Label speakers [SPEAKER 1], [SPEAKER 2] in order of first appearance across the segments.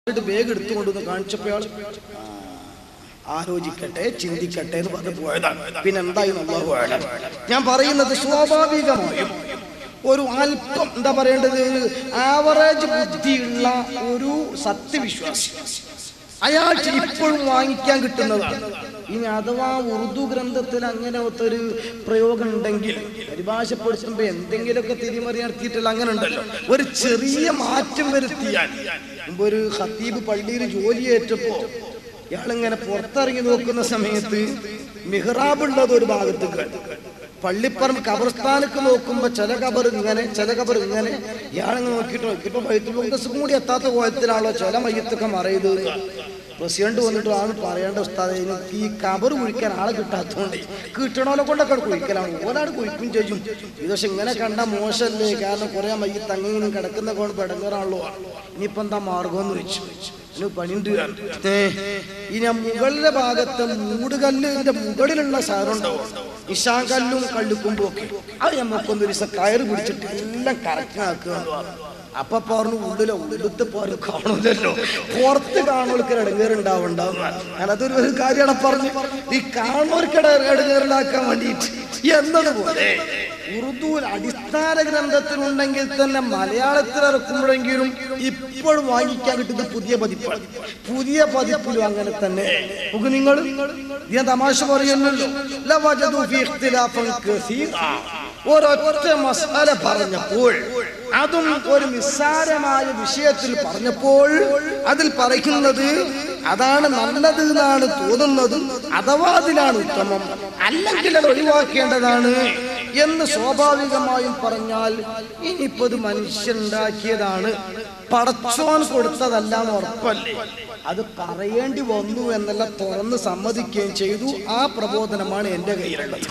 [SPEAKER 1] എന്നിട്ട് വേഗം എടുത്തുകൊണ്ടുവന്ന് കാണിച്ചപ്പോൾ അയാൾ ആലോചിക്കട്ടെ ചിന്തിക്കട്ടെ എന്ന് പറഞ്ഞ് പോയതാണ് പിന്നെ എന്തായി നമ്മൾ പോയത് ഞാൻ പറയുന്നത് സ്വാഭാവികമായും ഒരു അല്പം എന്താ പറയേണ്ടത് ഒരു ആവറേജ് ബുദ്ധിയുള്ള ഒരു സത്യവിശ്വാസി അയാൾക്ക് ഇപ്പോഴും വാങ്ങിക്കാൻ കിട്ടുന്നതാണ് ഇനി അഥവാ ഉറുദു ഗ്രന്ഥത്തിൽ അങ്ങനത്തെ ഒരു പ്രയോഗം ഉണ്ടെങ്കിൽ പരിഭാഷപ്പെടുത്തുമ്പോ എന്തെങ്കിലുമൊക്കെ തിരിമറി നടത്തിയിട്ടില്ല അങ്ങനെ ഉണ്ടല്ലോ ഒരു ചെറിയ മാറ്റം വരുത്തിയാൽ മുമ്പ് ഒരു ഖത്തീബ് പള്ളിയിൽ ജോലിയേറ്റപ്പോ ഇയാളിങ്ങനെ പുറത്തിറങ്ങി നോക്കുന്ന സമയത്ത് മിഹ്റാബ് ഉള്ളത് ഒരു ഭാഗത്ത് കണ്ടു പള്ളിപ്പറമ്പ് കബർസ്ഥാനക്ക് നോക്കുമ്പോ ചില കബർ ഇങ്ങനെ ചില കബർ ഇങ്ങനെ ഇയാളിങ്ങനെ നോക്കിയിട്ട് ഇപ്പൊ വൈദ്യുതി കൂടി എത്താത്ത കോലത്തിലാണല്ലോ ചില മയ്യത്തൊക്കെ മറയത് പ്രസിഡന്റ് വന്നിട്ട് ആണ് പറയേണ്ട ഉസ്താദെ എനിക്ക് ഈ കബർ കുഴിക്കാൻ ആളെ കിട്ടാത്തതുകൊണ്ട് കിട്ടണോലെ കൊണ്ടൊക്കെ കുഴിക്കലാണ് ഓനാട് കുഴിക്കും ചെയ്യും ഇത് പക്ഷെ ഇങ്ങനെ കണ്ട മോശമല്ലേ കാരണം കുറെ മയ്യത്ത് അങ്ങനെ കിടക്കുന്ന കൊണ്ട് പെടങ്ങാറാണല്ലോ ഇനിയിപ്പോ എന്താ മാർഗം എന്ന് വെച്ചു ഇതിന് പണിയുണ്ട് ഏ, ഇനി ആ മുകളിലെ ഭാഗത്ത് മൂടുകല്ലിന്റെ മുകളിലുള്ള സാധനമുണ്ടാവും ഇഷാങ്കല്ലും കള്ളിക്കുമ്പോ ഒക്കെ അത് നമുക്കൊന്ന് ഒരു ദിവസം കയറ് പിടിച്ചിട്ട് എല്ലാം കറക്റ്റാക്കുക അപ്പൊ പറഞ്ഞു ഉള്ളിലോ ഉള്ളിലത്തെ പോലും കാണൂലല്ലോ പുറത്ത് കാണുന്നവർക്ക് ഇടങ്ങേറുണ്ടാവുണ്ടാവും ഞാനതൊരു ഒരു കാര്യമാണ് പറഞ്ഞു ഈ കാണുന്നവർക്ക് ഇടങ്ങേറുണ്ടാക്കാൻ വേണ്ടിയിട്ട് എന്നതുപോലെ ഉറുദുവിൽ അടിസ്ഥാന ഗ്രന്ഥത്തിലുണ്ടെങ്കിൽ തന്നെ മലയാളത്തിൽ ഇറക്കുമ്പോഴെങ്കിലും ഇപ്പോഴും വാങ്ങിക്കാൻ കിട്ടുന്നത് പുതിയ പതിപ്പാണ് പുതിയ പതിപ്പിലും അങ്ങനെ തന്നെ നമുക്ക് നിങ്ങൾ ഞാൻ തമാശ പറയുന്നല്ലോ ലവജദു ഫീ ഇഖ്തിലാഫൻ കസീറ. ഒരൊറ്റ മസാല പറഞ്ഞപ്പോൾ അതും ഒരു നിസ്സാരമായ വിഷയത്തിൽ പറഞ്ഞപ്പോൾ അതിൽ പറയുന്നത് അതാണ് നല്ലത് എന്നാണ് തോന്നുന്നത് അഥവാ അതിലാണ് ഉത്തമം അല്ലെങ്കിൽ അത് ഒഴിവാക്കേണ്ടതാണ് എന്ന് സ്വാഭാവികമായും പറഞ്ഞാൽ ഇനിയിപ്പോ ഇത് മനുഷ്യനുണ്ടാക്കിയതാണ് പടച്ചോൻ കൊടുത്തതല്ല എന്ന് ഉറപ്പല്ലേ അത് പറയേണ്ടി വന്നു എന്നല്ല തുറന്ന് സമ്മതിക്കുകയും ചെയ്തു ആ പ്രബോധനമാണ് എൻ്റെ കയ്യിലുള്ളത്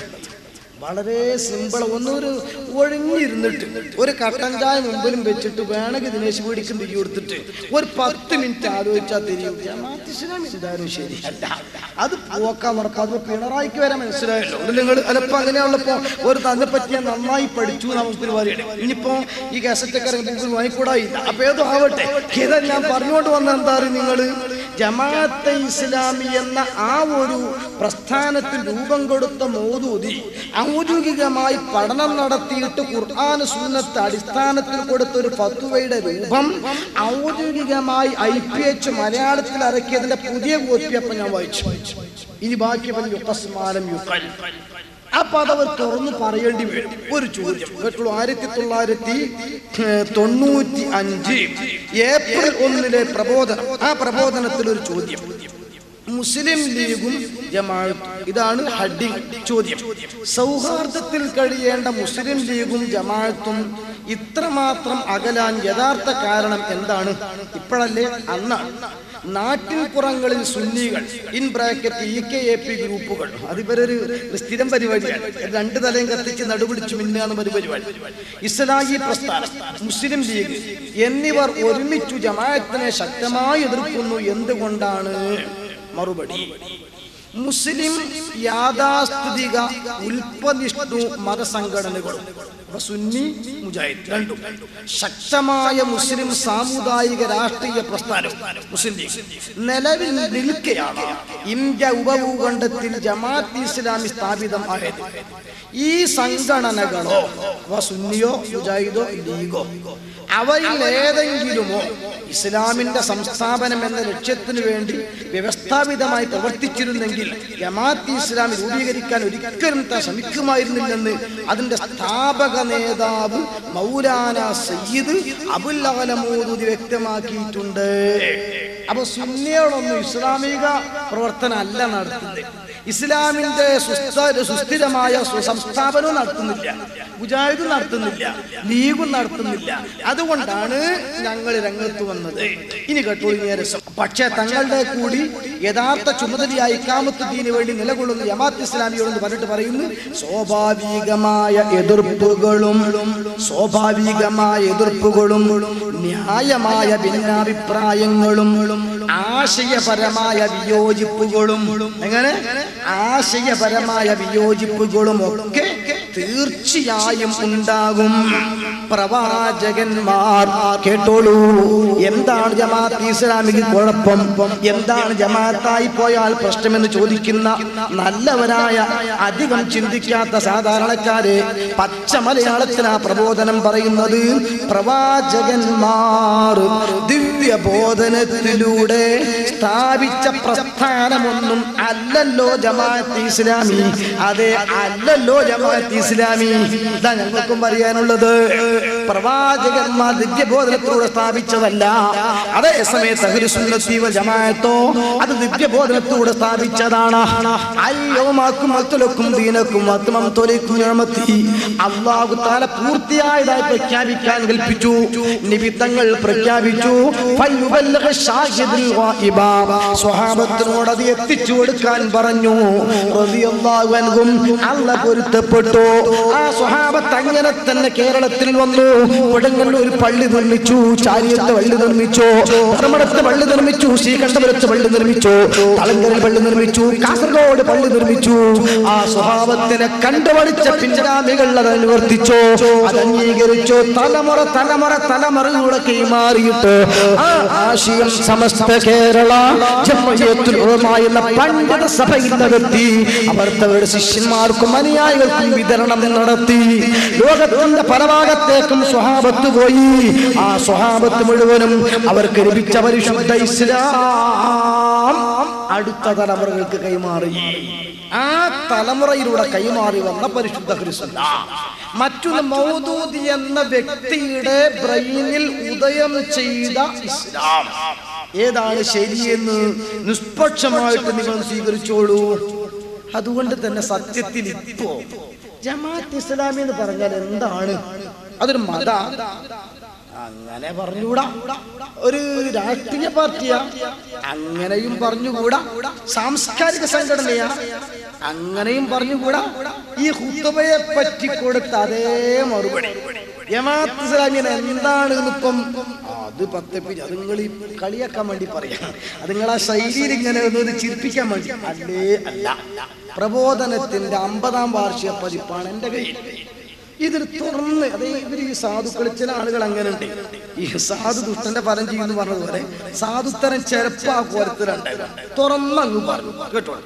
[SPEAKER 1] വളരെ സിമ്പിൾ ഒന്നൊരു ഒഴിഞ്ഞിരുന്നിട്ട് ഒരു കട്ടൻ ചായ മുമ്പിലും വെച്ചിട്ട് വേണമെങ്കിൽ ദിനേശ് പീടിക്കും തിരി കൊടുത്തിട്ട് ഒരു പത്ത് മിനിറ്റ് ആലോചിച്ചാൽ തിരിയും ജമാഅത്ത് ഇസ്ലാമി എന്തായാലും ശരിയല്ല അത് പോക്കാൻ നടക്കാം അത് പിണറായിക്ക് വരെ മനസ്സിലായല്ലോ നിങ്ങൾ അല്ലപ്പോ അങ്ങനെയുള്ളപ്പോ ഒരു തന്നെ പറ്റിയ നന്നായി പഠിച്ചു നമുക്ക് പരിപാടിയാണ് ഇനിയിപ്പോ ഈ കാസറ്റൊക്കെ ഇറങ്ങി വാങ്ങിക്കൂടായില്ല അപ്പൊ ഏതോ ആവട്ടെ ഇതാ ഞാൻ പറഞ്ഞുകൊണ്ട് വന്ന എന്താ നിങ്ങള് ജമാഅത്തെ ഇസ്ലാമി എന്ന ആ ഒരു പ്രസ്ഥാനത്തിൽ രൂപം കൊടുത്ത മോദൂതി ഔദ്യോഗികമായി പഠനം നടത്തിയിട്ട് ഖുർആൻ സുന്നത്ത് അടിസ്ഥാനത്തിൽ കൊടുത്ത ഒരു ഫത്വയുടെ രൂപം ഔദ്യോഗികമായി ഐ പി എച്ച് മലയാളത്തിൽ ഇറക്കിയതിന്റെ പുതിയ കോപ്പി അപ്പൊ ഞാൻ വായിച്ചു ഇനി ബാക്കി യുക്കസ്മാനം യുക്കൽ അപ്പൊ അതവർ തുറന്നു പറയേണ്ടി വരും ഒരു ചോദ്യം കേട്ടുള്ളൂ ആയിരത്തി തൊള്ളായിരത്തി ഏഹ്, തൊണ്ണൂറ്റി അഞ്ച് ഏപ്രിൽ ഒന്നിലെ പ്രബോധനം ആ പ്രബോധനത്തിൽ ഒരു ചോദ്യം മുസ്ലിം ലീഗും ജമാഅത്തും ഇതാണ് ഹഡിങ് ചോദ്യം സൗഹാർദ്ദത്തിൽ കഴിയേണ്ട മുസ്ലിം ലീഗും ജമാഅത്തും ഇത്രമാത്രം അകലാൻ യഥാർത്ഥ കാരണം എന്താണ് ഇപ്പോഴല്ലേ അന്നാണ് നാട്ടിൻപുറങ്ങളിൽ സുന്നികൾ in bracket E K A P ഗ്രൂപ്പുകൾ അതിവരൊരു സ്ഥിരം പരിപാടിയാണ് രണ്ട് തലയും കത്തിച്ച് നടുപിടിച്ച് മിന്നാണ് ഒരു പരിപാടി ഇസ്ലാഹി പ്രസ്ഥാനം മുസ്ലിം ലീഗ് എന്നിവർ ഒരുമിച്ചു ജമാഅത്തിനെ ശക്തമായി എതിർക്കുന്നു എന്തുകൊണ്ടാണ് മറുപടി മുസ്ലിം യാഥാസ്ഥിതിക ഉൽപ്പതിഷ്ണു മതസംഘടനകളും അപ്പൊ സുന്നി മുജാഹിദ് രണ്ടും ശക്തമായ മുസ്ലിം സാമുദായിക രാഷ്ട്രീയ പ്രസ്ഥാനം മുസ്ലിം ലീഗ് നിലവിൽ നിൽക്കെയാണ് ഇന്ത്യ ഉപഭൂഖണ്ഡത്തിൽ ജമാഅത്ത് ഇസ്ലാമി സ്ഥാപിതം ആയത് ഈ സംഘടനകളോ അഥവാ സുന്നിയോ മുജാഹിദോ ലീഗോ അവയിൽ ഏതെങ്കിലുമോ ഇസ്ലാമിന്റെ സംസ്ഥാപനം എന്ന ലക്ഷ്യത്തിനു വേണ്ടി വ്യവസ്ഥാപിതമായി പ്രവർത്തിച്ചിരുന്നെങ്കിൽ ജമാഅത്ത് ഇസ്ലാമി രൂപീകരിക്കാൻ ഒരിക്കലും താൻ ശ്രമിക്കുമായിരുന്നില്ലെന്ന് അതിന്റെ സ്ഥാപക നേതാവ് മൗലാന സയ്യിദ് അബുൽ അലമൂദ് വ്യക്തമാക്കിയിട്ടുണ്ട് അപ്പൊ സുന്നികളൊന്നും ഇസ്ലാമിക പ്രവർത്തനം അല്ല നടത്തുന്നത് ഇസ്ലാമിന്റെ സുസ്ഥ- സുസ്ഥിരമായ സു- സംസ്ഥാപനവും നടത്തുന്നില്ല മുജാഹിദും നടത്തുന്നില്ല ലീഗും നടത്തുന്നില്ല അതുകൊണ്ടാണ് ഞങ്ങൾ രംഗത്ത് വന്നത് ഇനി കേട്ടോളൂ ഇനി രസം പക്ഷേ തങ്ങളുടെ കൂടി യഥാർത്ഥ ചുമതലയായി ഇക്കാമത്തുദ്ദീന് വേണ്ടി നിലകൊള്ളുന്ന ജമാഅത്ത് ഇസ്ലാമിയോടെന്ന് പറഞ്ഞിട്ട് പറയുന്നു സ്വാഭാവികമായ എതിർപ്പുകളും സ്വാഭാവികമായ എതിർപ്പുകളും ന്യായമായ ഭിന്നാഭിപ്രായങ്ങളും ആശയപരമായ വിയോജിപ്പുകളും എങ്ങനെ ആശയപരമായ വിയോജിപ്പുകളും ഒക്കെ തീർച്ചയായും ഉണ്ടാകും പ്രവാചകന്മാർ കേട്ടോളൂ എന്താണ് ജമാഅത്ത് ഇസ്ലാമിക്ക് കുഴപ്പം എന്താണ് ജമാഅത്തായി പോയാൽ പ്രശ്നമെന്ന് ചോദിക്കുന്ന നല്ലവരായ അധികം ചിന്തിക്കാത്ത സാധാരണക്കാരെ പച്ച മലയാളത്തിൽ ആ പ്രബോധനം പറയുന്നത് പ്രവാചകന്മാർ ദിവ്യബോധനത്തിലൂടെ സ്ഥാപിച്ച പ്രസ്ഥാനമൊന്നും അല്ലല്ലോ ജമാഅത്ത് ഇസ്ലാമി അതെ അല്ലല്ലോ ജമാഅത്ത് ഇസ്ലാമി ഇതാ ഞങ്ങൾക്കും പറയാനുള്ളത് പ്രവാചകന്മാർ ദിവ്യബോധനത്തിലൂടെ സ്ഥാപിച്ചതല്ല അതേ സമയത്ത് അഹ്ലുസുന്നത്തി വൽ ജമാഅത്തോ അത് ദിവ്യബോധനത്തിലൂടെ സ്ഥാപിച്ചതാണ് അയ്യോ മാക്കും മക്കളൊക്കും ദീനക്കും അത്മം തൊലിക്കും ഞമത്തി അള്ളാഹു താല പൂർത്തിയായതായി പ്രഖ്യാപിക്കാൻ കൽപ്പിച്ചു നിമിത്തങ്ങൾ പ്രഖ്യാപിച്ചു ഫല്യുബല്ലഗ ഷാഹിദുൽ ഗായിബ. സ്വഹാബത്തിനോട് അത് എത്തിച്ചു കൊടുക്കാൻ പറഞ്ഞു റളിയല്ലാഹു അൻഹും അല്ല പൊരുത്തപ്പെട്ടു ആ സ്വഹാബത്ത് അങ്ങനെ തന്നെ കേരളത്തിൽ വന്നു കൊടുങ്ങല്ലൂർ പള്ളി നിർമ്മിച്ചു ചാരിയത്ത് പള്ളി നിർമ്മിച്ചു ധർമ്മടത്ത് പള്ളി നിർമ്മിച്ചു ശ്രീകണ്ഠപുരത്ത് പള്ളി നിർമ്മിച്ചു തളങ്കരൽ പള്ളി നിർമ്മിച്ചു കാസർഗോഡ് പള്ളി നിർമ്മിച്ചു ആ സ്വഭാവത്തിനെ കണ്ടുപഠിച്ച പിൻഗാമികൾ അത് അനുവർത്തിച്ചു അത് അംഗീകരിച്ചു തലമുറ തലമുറ തലമുറയുടെ കൈമാറിയിട്ട് ആ ആശയം സമസ്ത കേരള ജമ്മയത്തുൽ ഉലമായുള്ള പണ്ഡിത സഭയിൽ നടത്തി അവർ തങ്ങളുടെ ശിഷ്യന്മാർക്കും അനുയായികൾക്കും വിതരണം നടത്തി ലോകത്തിന്റെ പല ഭാഗത്തേക്കും സ്വഹാബത്ത് പോയി ആ സ്വഹാബത്ത് മുഴുവനും അവർക്ക് ലഭിച്ച പരിശുദ്ധ ഇസ്ലാം അടുത്ത തലമുറകൾക്ക് കൈമാറി ആ തലമുറയിലൂടെ കൈമാറി വന്ന പരിശുദ്ധ ക്രിസ്തു മറ്റൊന്ന് മൗദൂദി എന്ന വ്യക്തിയുടെ ബ്രെയിനിൽ ഉദയം ചെയ്ത ഇസ്ലാം ഏതാണ് ശരിയെന്ന് നിഷ്പക്ഷമായിട്ട് നിങ്ങൾ സ്വീകരിച്ചോളൂ അതുകൊണ്ട് തന്നെ സത്യത്തിൽ ഇപ്പോ ജമാഅത്ത് ഇസ്ലാമി എന്ന് പറഞ്ഞാൽ എന്താണ് അതൊരു മത അങ്ങനെ പറഞ്ഞുകൂടാ ഒരു രാഷ്ട്രീയ പാർട്ടിയാ അങ്ങനെയും പറഞ്ഞുകൂടാ സാംസ്കാരിക സംഘടനയാ അങ്ങനെയും പറഞ്ഞുകൂടാ ഈ ഹുത്തുബയെ പറ്റി കൊടുത്ത അതേ മറുപടി ജമാഅത്ത് ഇസ്ലാമിയൻ എന്താണ് ഇപ്പം അത് പത്തപ്പിച്ച് അത് നിങ്ങൾ ഈ കളിയാക്കാൻ വേണ്ടി പറയാം അത് നിങ്ങൾ ആ ശൈലിയിൽ ഇങ്ങനെ ഒന്ന് ചിരിപ്പിക്കാൻ വേണ്ടി അല്ലേ അല്ല പ്രബോധനത്തിന്റെ അമ്പതാം വാർഷിക പതിപ്പാണ് എന്റെ കയ്യിൽ ഇതിൽ തുറന്ന് അതേ ഇവർ ഈ സാധുക്കൾ ചില ആളുകൾ അങ്ങനെ ഉണ്ട് ഈ സാധു ദുഷ്ടന്റെ ഫലം ചെയ്യുന്നു പറഞ്ഞതുപോലെ സാധുത്തരം ചെറുപ്പാ കോരത്തിലുണ്ട് തുറന്നങ്ങ് പറഞ്ഞു കേട്ടോ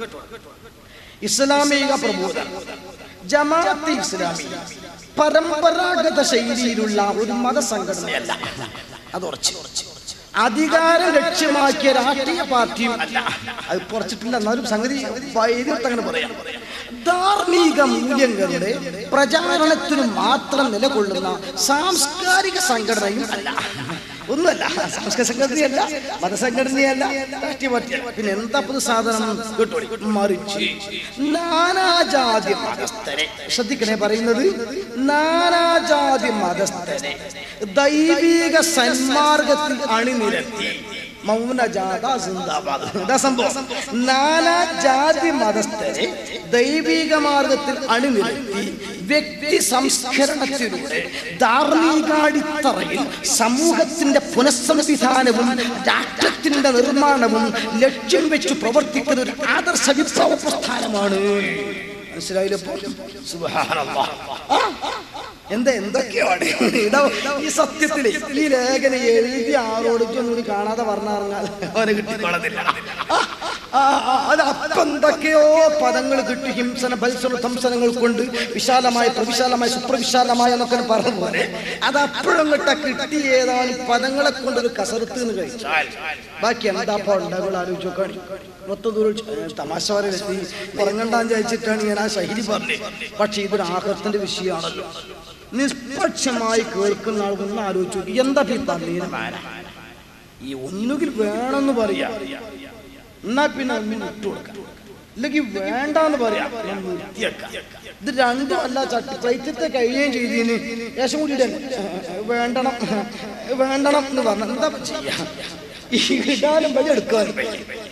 [SPEAKER 1] ഇസ്ലാമിക പ്രബോധനം ജമാഅത്ത് ഇസ്ലാമി പരമ്പരാഗത ശൈലിയിലുള്ള ഒരു മതസംഘടനയല്ല അത് ഉറച്ചു അധികാരം ലക്ഷ്യമാക്കിയ രാഷ്ട്രീയ പാർട്ടിയും അല്ല അത് കുറച്ചിട്ടില്ല എന്നാലും സംഗതി എതിർത്ത് അങ്ങനെ പറയാം ധാർമ്മിക മൂല്യങ്ങളുടെ പ്രചാരണത്തിന് മാത്രം നിലകൊള്ളുന്ന സാംസ്കാരിക സംഘടനയും അല്ല ഒന്നുമല്ല സാംസ്കാരിക സംഘടനയല്ല മതസംഘടനയല്ല രാഷ്ട്രീയ പാർട്ടിയല്ല പിന്നെ എന്താ പുതു സാധനം കേട്ടോ മറിച്ച് നാനാജാതി മതസ്ഥരെ ശ്രദ്ധിക്കണേ പറയുന്നത് നാനാജാതി മതസ്ഥരെ ദൈവിക സന്മാർഗത്തിൽ അണിനിരത്തി മൗനജാത സിന്ദാബാദ് ഇതാ സംഭവം നാനാജാതി മതസ്ഥരെ ദൈവിക മാർഗത്തിൽ അണിനിരത്തി വ്യക്തി സംസ്കരണത്തിലൂടെ ധാർമ്മികാടിത്തറയിൽ സമൂഹത്തിന്റെ പുനഃസംവിധാനവും രാഷ്ട്രത്തിന്റെ നിർമ്മാണവും ലക്ഷ്യം വെച്ച് പ്രവർത്തിക്കുന്ന ഒരു ആദർശ വിപ്ലവ പ്രസ്ഥാനമാണ് മനസ്സിലായില്ലപ്പോ സുബ്ഹാനല്ലാഹ്. ആ, എന്താ എന്തൊക്കെയാണ് ഇതാ ഈ സത്യത്തില് ഈ ലേഖന എഴുതി ആറോടിക്കൊന്നും കൂടി കാണാതെ പറഞ്ഞിറങ്ങാൽ അവനെ കിട്ടിക്കൊള്ളതില്ല ആ, ആ, ആ, അത് അപ്പം എന്തൊക്കെയോ പദങ്ങൾ കിട്ടി ഹിംസന ബത്സന ധംസനങ്ങൾ കൊണ്ട് വിശാലമായ പ്രവിശാലമായ സുപ്രവിശാലമായ എന്നൊക്കെ പറഞ്ഞ പോലെ അത് അപ്പോഴും കിട്ട കിട്ടി ഏതാനും പദങ്ങളെ കൊണ്ടൊരു കസരത്ത് എന്ന് കഴിച്ചാൽ ബാക്കി എന്താ അപ്പൊ ഉണ്ടാകുള്ള ആലോചിച്ച് നോക്കാണ് മൊത്തം ദൂരം ച- തമാശ പറയുന്നത് ഈ ഉറങ്ങണ്ടാന്ന് വിചാരിച്ചിട്ടാണ് ഞാൻ ആ ശൈലി പറഞ്ഞത് പക്ഷെ ഇതൊരു ആഹത്തിന്റെ വിഷയമാണല്ലോ നിഷ്പക്ഷമായി കേൾക്കുന്ന ആൾക്കൊന്ന് ആലോചിച്ചു നോക്ക്. എന്താ ഈ പറഞ്ഞതിന് മാന ഈ ഒന്നുകിൽ വേണമെന്ന് പറയാ എന്നാ പിന്നെ ഒന്ന് വിട്ടുകൊടുക്കാം അല്ലെങ്കിൽ വേണ്ടാന്ന് പറയാം ഞാൻ നിർത്തിയേക്കാം. ഇത് രണ്ടും അല്ല ചട്ടി പ്ലേറ്റത്തെ കഴിയുകയും ചെയ്തതിന് ശേഷം കൂടി ഇടണം. വേണ്ടണം വേണ്ടണം എന്ന് പറഞ്ഞ എന്താ ചെയ്യാ ഈ ഇടാനും വഴി എടുക്കാനും വയ്യ. അല്ല,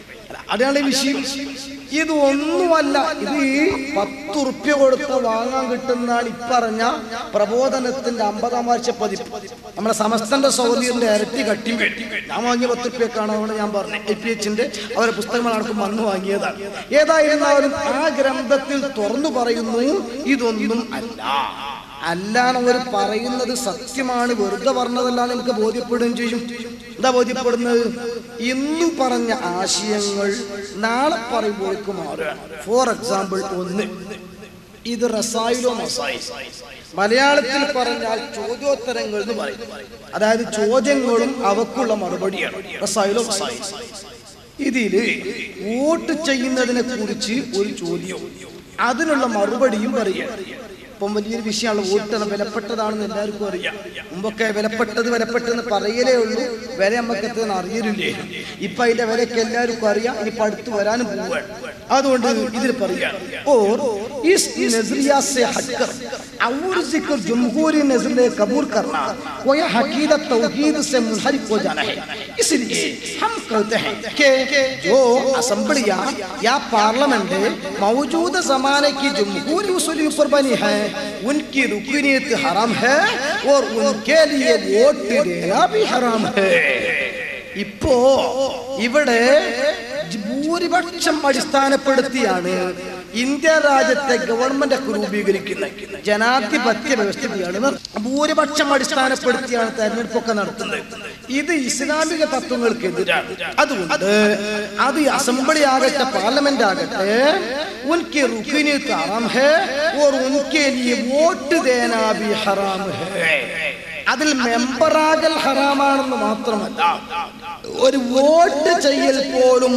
[SPEAKER 1] അതാണ് ഈ വിഷയം ഇത് ഒന്നുമല്ല ഇത് ഈ പത്ത് ഉറുപ്യ കൊടുത്ത് വാങ്ങാൻ കിട്ടുന്നതാണ് ഇപ്പറഞ്ഞ പ്രബോധനത്തിന്റെ അമ്പതാം വാർഷിക പതിപ്പ് നമ്മുടെ സമസ്തന്റെ സൗദിയുടെ ഇരട്ടി കട്ടി ഞാൻ വാങ്ങിയ പത്ത് ഉറുപ്യക്കാണ് അതുകൊണ്ട് ഞാൻ പറഞ്ഞു എ പി എച്ചിന്റെ അവരെ പുസ്തകങ്ങൾ അടക്കം വന്ന് വാങ്ങിയതാണ് ഏതായിരുന്നാലും ആ ഗ്രന്ഥത്തിൽ തുറന്നു പറയുന്നു ഇതൊന്നും അല്ല അല്ലാന്ന് അവർ പറയുന്നത് സത്യമാണ് വെറുതെ പറഞ്ഞതല്ല നമുക്ക് ബോധ്യപ്പെടുകയും ചെയ്യും എന്താ ബോധ്യപ്പെടുന്നത് ഇന്ന് പറഞ്ഞ ആശയങ്ങൾ നാളെ പറയുമ്പോഴേക്കും മാറുകയാണ് ഫോർ എക്സാമ്പിൾ ഒന്ന് ഇത് റസായിലോ മസായി മലയാളത്തിൽ പറഞ്ഞാൽ ചോദ്യോത്തരങ്ങൾ എന്ന് പറയും അതായത് ചോദ്യങ്ങളും അവക്കുള്ള മറുപടിയാണ് റസായിലോ മസായി ഇതില് വോട്ട് ചെയ്യുന്നതിനെ കുറിച്ച് ഒരു ചോദ്യവും അതിനുള്ള മറുപടിയും പറയുക ഇപ്പം വലിയൊരു വിഷയമാണ് വോട്ട് വിലപ്പെട്ടതാണെന്ന് എല്ലാവർക്കും അറിയാം മുമ്പൊക്കെ വിലപ്പെട്ടത് വിലപ്പെട്ടെന്ന് പറയലേ ഉള്ളൂ വില നമുക്ക് എത്തുന്ന അറിയലില്ലേ ഇപ്പൊ അതിന്റെ വിലയൊക്കെ എല്ലാവർക്കും അറിയാം ഇനിയിപ്പൊ അടുത്ത് വരാനും പോവുകയാണ് അതുകൊണ്ട് ഇതിൽ പറയാം और इस नजरिया से हटकर और जिक्र जमहूरी नजरिए कबूल करना कोई हकीकत तौहीद से मुनहरिफ हो जाना है इसलिए हम कहते हैं कि जो असम्बलियां या पार्लियामेंट मौजूदा जमाने की जमहूरी उसूलों पर बनी है उनकी रुकनीत हराम है और उनके लिए वोट देना भी हराम है ഇപ്പോ ഇവിടെ ഭൂരിപക്ഷം അടിസ്ഥാനപ്പെടുത്തിയാണ് ഇന്ത്യ രാജ്യത്തെ ഗവൺമെന്റ് ഒക്കെ രൂപീകരിക്കുന്നത് ജനാധിപത്യ വ്യവസ്ഥയാണ് ഇത്. ഭൂരിപക്ഷം അടിസ്ഥാനപ്പെടുത്തിയാണ് തെരഞ്ഞെടുപ്പൊക്കെ നടത്തുന്നത് ഇത് ഇസ്ലാമിക തത്വങ്ങൾക്കെതിരാണ് അതുകൊണ്ട് അത് ഈ അസംബ്ലി ആകട്ടെ പാർലമെന്റ് ആകട്ടെ ഉൻകെ റുക്കിന് ഹറാം ഹേ ഓർ ഉൻകെ ലിയെ വോട്ട് ദേനാ ബി ഹറാം ഹേ അതിൽ മെമ്പറാകൽ ഹറാമാണെന്ന് മാത്രമല്ല ഒരു വോട്ട് ചെയ്യൽ പോലും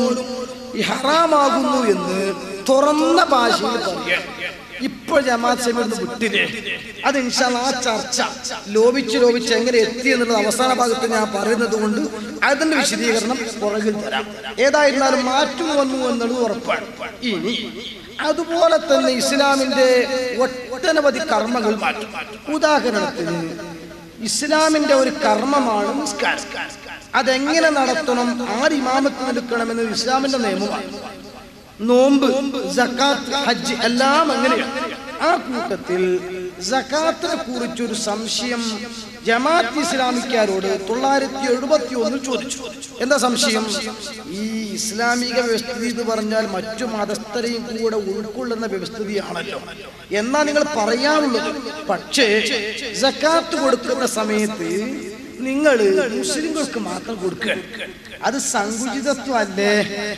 [SPEAKER 1] ഈ ഹറാമാകുന്നു എന്ന് തുറന്ന ഭാഷയിൽ പറയാം ഇപ്പൊ ജമാഅത്ത് സമയത്ത് വിട്ടില്ലേ അത് ഇൻഷാല്ല ആ ചർച്ച ലോപിച്ച് ലോപിച്ച് എങ്ങനെ എത്തി എന്നുള്ളത് അവസാന ഭാഗത്ത് ഞാൻ പറയുന്നത് കൊണ്ട് അതിന്റെ വിശദീകരണം പുറകിൽ തരാം ഏതായിരുന്നാലും മാറ്റം വന്നു എന്നുള്ളത് ഉറപ്പാണ് ഇനി അതുപോലെ തന്നെ ഇസ്ലാമിന്റെ ഒട്ടനവധി കർമ്മങ്ങൾ മാറ്റും ഉദാഹരണത്തിന് ഇസ്ലാമിന്റെ ഒരു കർമ്മമാണ് നിസ്കാരം അതെങ്ങനെ നടത്തണം ആര് ഇമാമത്ത് നിൽക്കണമെന്ന് ഇസ്ലാമിന്റെ നിയമമാണ് നോമ്പ് സക്കാത്ത് ഹജ്ജ് എല്ലാം അങ്ങനെയാണ് ആ കൂട്ടത്തിൽ സക്കാത്തിനെ കുറിച്ചൊരു സംശയം ജമാഅത്ത് ഇസ്ലാമിക്കാരോട് തൊള്ളായിരത്തി എഴുപത്തി ഒന്നിൽ ചോദിച്ചു എന്താ സംശയം ഈ ഇസ്ലാമിക വ്യവസ്ഥിതി എന്ന് പറഞ്ഞാൽ മറ്റു മതസ്ഥരെയും കൂടെ ഉൾക്കൊള്ളുന്ന വ്യവസ്ഥിതിയാണല്ലോ എന്നാ നിങ്ങൾ പറയാനുള്ളത് പക്ഷേ സക്കാത്ത് കൊടുക്കുന്ന സമയത്ത് നിങ്ങൾ മുസ്ലിങ്ങൾക്ക് മാത്രം കൊടുക്കുക അത് സങ്കുചിതത്വം അല്ലേ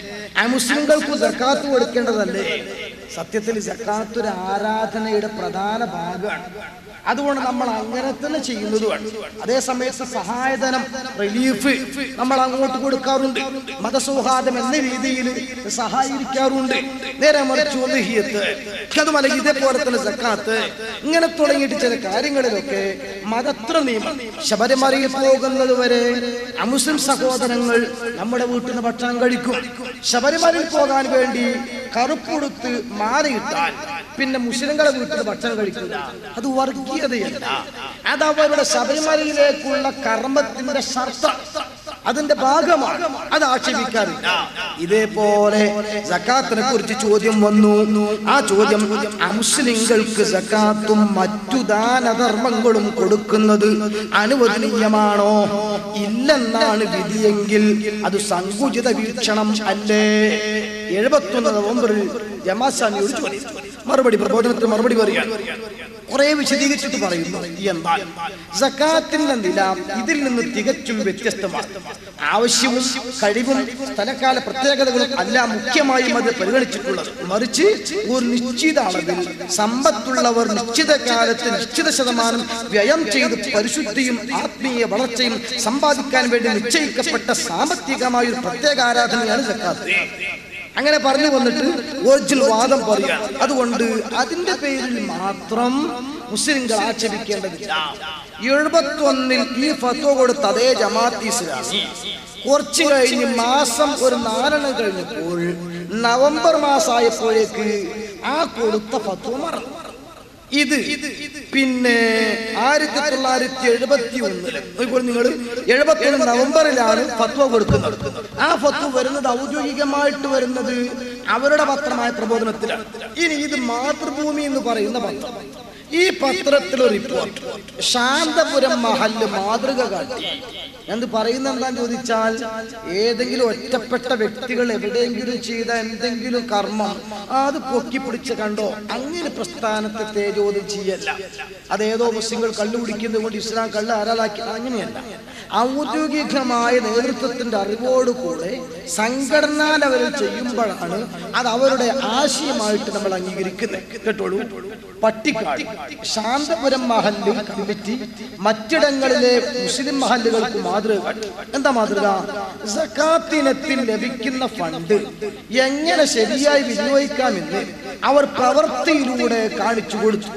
[SPEAKER 1] ആ മുസ്ലിങ്ങൾക്ക് സക്കാത്ത് കൊടുക്കേണ്ടതല്ലേ സത്യത്തിൽ സക്കാത്ത് ഒരു ആരാധനയുടെ പ്രധാന ഭാഗമാണ് അതുകൊണ്ട് നമ്മൾ അങ്ങനെ തന്നെ ചെയ്യുന്നതുമാണ് അതേ സമയത്ത് സഹായധനം റിലീഫ് നമ്മൾ അങ്ങോട്ട് കൊടുക്കാറുണ്ട് മതസൗഹാർദ്ദം എന്ന രീതിയിൽ സഹായിക്കാറുണ്ട് നേരെ മറിച്ച് ഒന്നുഹിയത്ത് അതുമല്ല ഇതേപോലെ തന്നെ സക്കാത്ത് ഇങ്ങനെ തുടങ്ങിയിട്ട് ചില കാര്യങ്ങളിലൊക്കെ മതത്ര നിയമം ശബരിമലയിൽ പോകുന്നത് വരെ അമുസ്ലിം സഹോദരങ്ങൾ നമ്മുടെ വീട്ടിൽ നിന്ന് ഭക്ഷണം കഴിക്കും ശബരിമലയിൽ പോകാൻ വേണ്ടി കറുപ്പുടുത്ത് മാലയിട്ടാൽ പിന്നെ മുസ്ലിങ്ങളെ വീട്ടിൽ ഭക്ഷണം കഴിക്കില്ല അത് വർഗീയതയല്ല അത് അവരുടെ ശബരിമലയിലേക്കുള്ള കർമ്മത്തിന്റെ ശർത്ത അതിന്റെ ഭാഗമാണ് അത് ആക്ഷേപിക്കാറില്ല ഇതേപോലെ സക്കാത്തിനെ കുറിച്ച് ചോദ്യം വന്നു ആ ചോദ്യം അമുസ്ലിങ്ങൾക്ക് സക്കാത്തും മറ്റു ദാനധർമ്മങ്ങളും കൊടുക്കുന്നത് അനുവദനീയമാണോ ഇല്ലെന്നാണ് വിധിയെങ്കിൽ അത് സങ്കുചിത വീക്ഷണം അല്ലേ എഴുപത്തൊന്ന് നവംബറിൽ ജമാസാമിയോട് ചോദിച്ചു മറുപടി പ്രബോധനത്തിന് മറുപടി പറയാൻ കുറെ വിശദീകരിച്ചിട്ട് പറയുന്നു എന്നാൽ സക്കാത്തിന്റെ നില ഇതിൽ നിന്ന് തികച്ചും വ്യത്യസ്തമാണ് ആവശ്യവും കഴിവും സ്ഥലകാല പ്രത്യേകതകളും അല്ല മുഖ്യമായും അത് പരിഗണിച്ചിട്ടുള്ളത് മറിച്ച് ഒരു നിശ്ചിത അളവിൽ സമ്പത്തുള്ളവർ നിശ്ചിത കാലത്ത് നിശ്ചിത ശതമാനം വ്യയം ചെയ്ത് പരിശുദ്ധിയും ആത്മീയ വളർച്ചയും സമ്പാദിക്കാൻ വേണ്ടി നിശ്ചയിക്കപ്പെട്ട സാമ്പത്തികമായ ഒരു പ്രത്യേക ആരാധനയാണ് സക്കാത്ത് അങ്ങനെ പറഞ്ഞു വന്നിട്ട് ഒറിജിനൽ വാദം പറയാം അതുകൊണ്ട് അതിന്റെ പേരിൽ മാത്രം മുസ്ലിങ്ങൾ ആക്ഷേപിക്കേണ്ടതില്ല എഴുപത്തി ഒന്നിൽ ഈ ഫത്വ കൊടുത്ത അതേ ജമാഅത്ത് ഇസ്ലാമി കുറച്ച് കഴിഞ്ഞ് മാസം ഒരു നാലെണ്ണം കഴിഞ്ഞപ്പോൾ നവംബർ മാസമായപ്പോഴേക്ക് ആ കൊടുത്ത ഫത്വ മറന്നു ഇത് പിന്നെ ആയിരത്തി തൊള്ളായിരത്തി എഴുപത്തി ഒന്നില് നിങ്ങൾ എഴുപത്തി ഒന്ന് നവംബറിലാണ് ഫത്വ കൊടുക്കുന്നത് ആ ഫത്വ വരുന്നത് ഔദ്യോഗികമായിട്ട് വരുന്നത് അവരുടെ പത്രമായ പ്രബോധനത്തിലാണ് ഇനി ഇത് മാതൃഭൂമി എന്ന് പറയുന്ന പത്രം ഈ പത്രത്തിലെ റിപ്പോർട്ട് ശാന്തപുരം മഹല്ല് മാതൃക കാട്ടി എന്ത് പറയുന്ന എന്താന്ന് ചോദിച്ചാൽ ഏതെങ്കിലും ഒറ്റപ്പെട്ട വ്യക്തികൾ എവിടെയെങ്കിലും ചെയ്ത എന്തെങ്കിലും കർമ്മം അത് പൊക്കിപ്പിടിച്ച് കണ്ടോ അങ്ങനെ പ്രസ്ഥാനത്തെ തേജോധം ചെയ്യല്ല അതേതോ മുസ്ലിങ്ങൾ കള്ളു കുടിക്കുന്നത് കൊണ്ട് ഇസ്ലാം കള്ള് ആരാലാക്കി അങ്ങനെയല്ല ഔദ്യോഗികമായ നേതൃത്വത്തിന്റെ അറിവോടുകൂടെ സംഘടനാ ലെവലിൽ ചെയ്യുമ്പോഴാണ് അത് അവരുടെ ആശയമായിട്ട് നമ്മൾ അംഗീകരിക്കുന്നത് കേട്ടോളൂ പട്ടിക്കാട് ശാന്തപുരം മഹല്ല് കമ്മിറ്റി മറ്റിടങ്ങളിലെ മുസ്ലിം മഹല്ലുകൾക്ക് മാതൃക കാട്ടി. എന്താ മാതൃക സക്കാത്തിനത്തിൽ ലഭിക്കുന്ന ഫണ്ട് എങ്ങനെ ശരിയായി വിനിയോഗിക്കാമെന്ന് അവർ പ്രവൃത്തിയിലൂടെ കാണിച്ചു കൊടുത്തു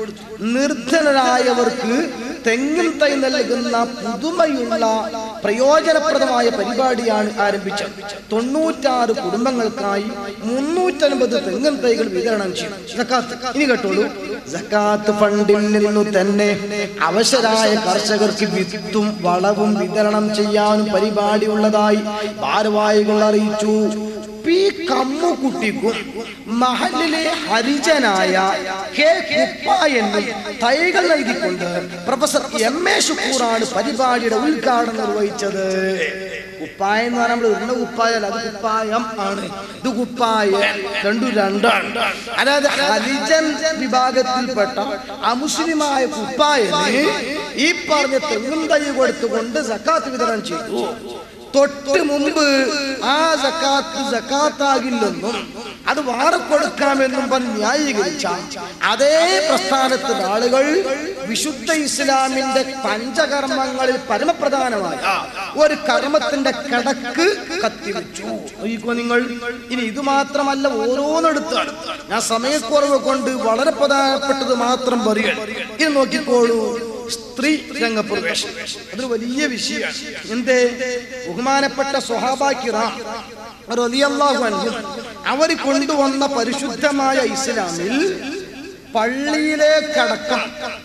[SPEAKER 1] നിർധനരായവർക്ക് തെങ്ങിൻ തൈ നൽകുന്ന പുതുമയുള്ള പ്രയോജനപ്രദമായ പരിപാടിയാണ് ആരംഭിച്ചത് തൊണ്ണൂറ്റാറ് കുടുംബങ്ങൾക്കായി മുന്നൂറ്റൻപത് തെങ്ങിൻ തൈകൾ വിതരണം ചെയ്തു സക്കാത്ത് ഇനി കേട്ടോളൂ സക്കാത്ത് ഫണ്ടിൽ നിന്നു തന്നെ അവശരായ കർഷകർക്ക് വിത്തും വളവും വിതരണം ചെയ്യാനും പരിപാടി ഉള്ളതായി ഭാരവാഹികൾ അറിയിച്ചു പി കമ്മുകുട്ടിക്കും മഹലിലെ ഹരിജനായ കെ കുപ്പായനും തൈകൾ നൽകിക്കൊണ്ട് പ്രൊഫസർ എം എ ഷുക്കൂറാണ് പരിപാടിയുടെ ഉദ്ഘാടനം നിർവഹിച്ചത് കുപ്പായം എന്ന് പറയുമ്പോൾ ഉരുണ്ട കുപ്പായല്ല അത് കുപ്പായം ആണ് ഇത് കുപ്പായ രണ്ടു രണ്ടാണ് അതായത് ഹരിജൻ വിഭാഗത്തിൽപ്പെട്ട അമുസ്ലിമായ കുപ്പായന് ഈ പറഞ്ഞ തെങ്ങും തൈ കൊടുത്തുകൊണ്ട് സക്കാത്ത് വിതരണം ചെയ്തു തൊട്ട് മുമ്പ് ആ സക്കാത്ത് സക്കാത്താകില്ലെന്നും അത് വാറക്കൊടുക്കാമെന്നും പറഞ്ഞ് ന്യായീകരിച്ച അതേ പ്രസ്ഥാനത്തിന്റെ ആളുകൾ വിശുദ്ധ ഇസ്ലാമിന്റെ പഞ്ചകർമ്മങ്ങളിൽ പരമപ്രധാനമായ ഒരു കർമ്മത്തിന്റെ കടക്ക് കത്തിവെച്ചു നോക്കിക്കോ നിങ്ങൾ ഇനി ഇത് മാത്രമല്ല ഓരോന്നെടുത്താണ് ഞാൻ സമയക്കുറവ് കൊണ്ട് വളരെ പ്രധാനപ്പെട്ടത് മാത്രം പറയുക ഇത് നോക്കിക്കോളൂ സ്ത്രീ രംഗപ്രവേശം അതൊരു വലിയ വിഷയമാണ് എന്തേ ബഹുമാനപ്പെട്ട സ്വഹാബാക്കിറാം അവർ കൊണ്ടുവന്ന പരിശുദ്ധമായ ഇസ്ലാമിൽ പള്ളിയിലേക്കടക്കം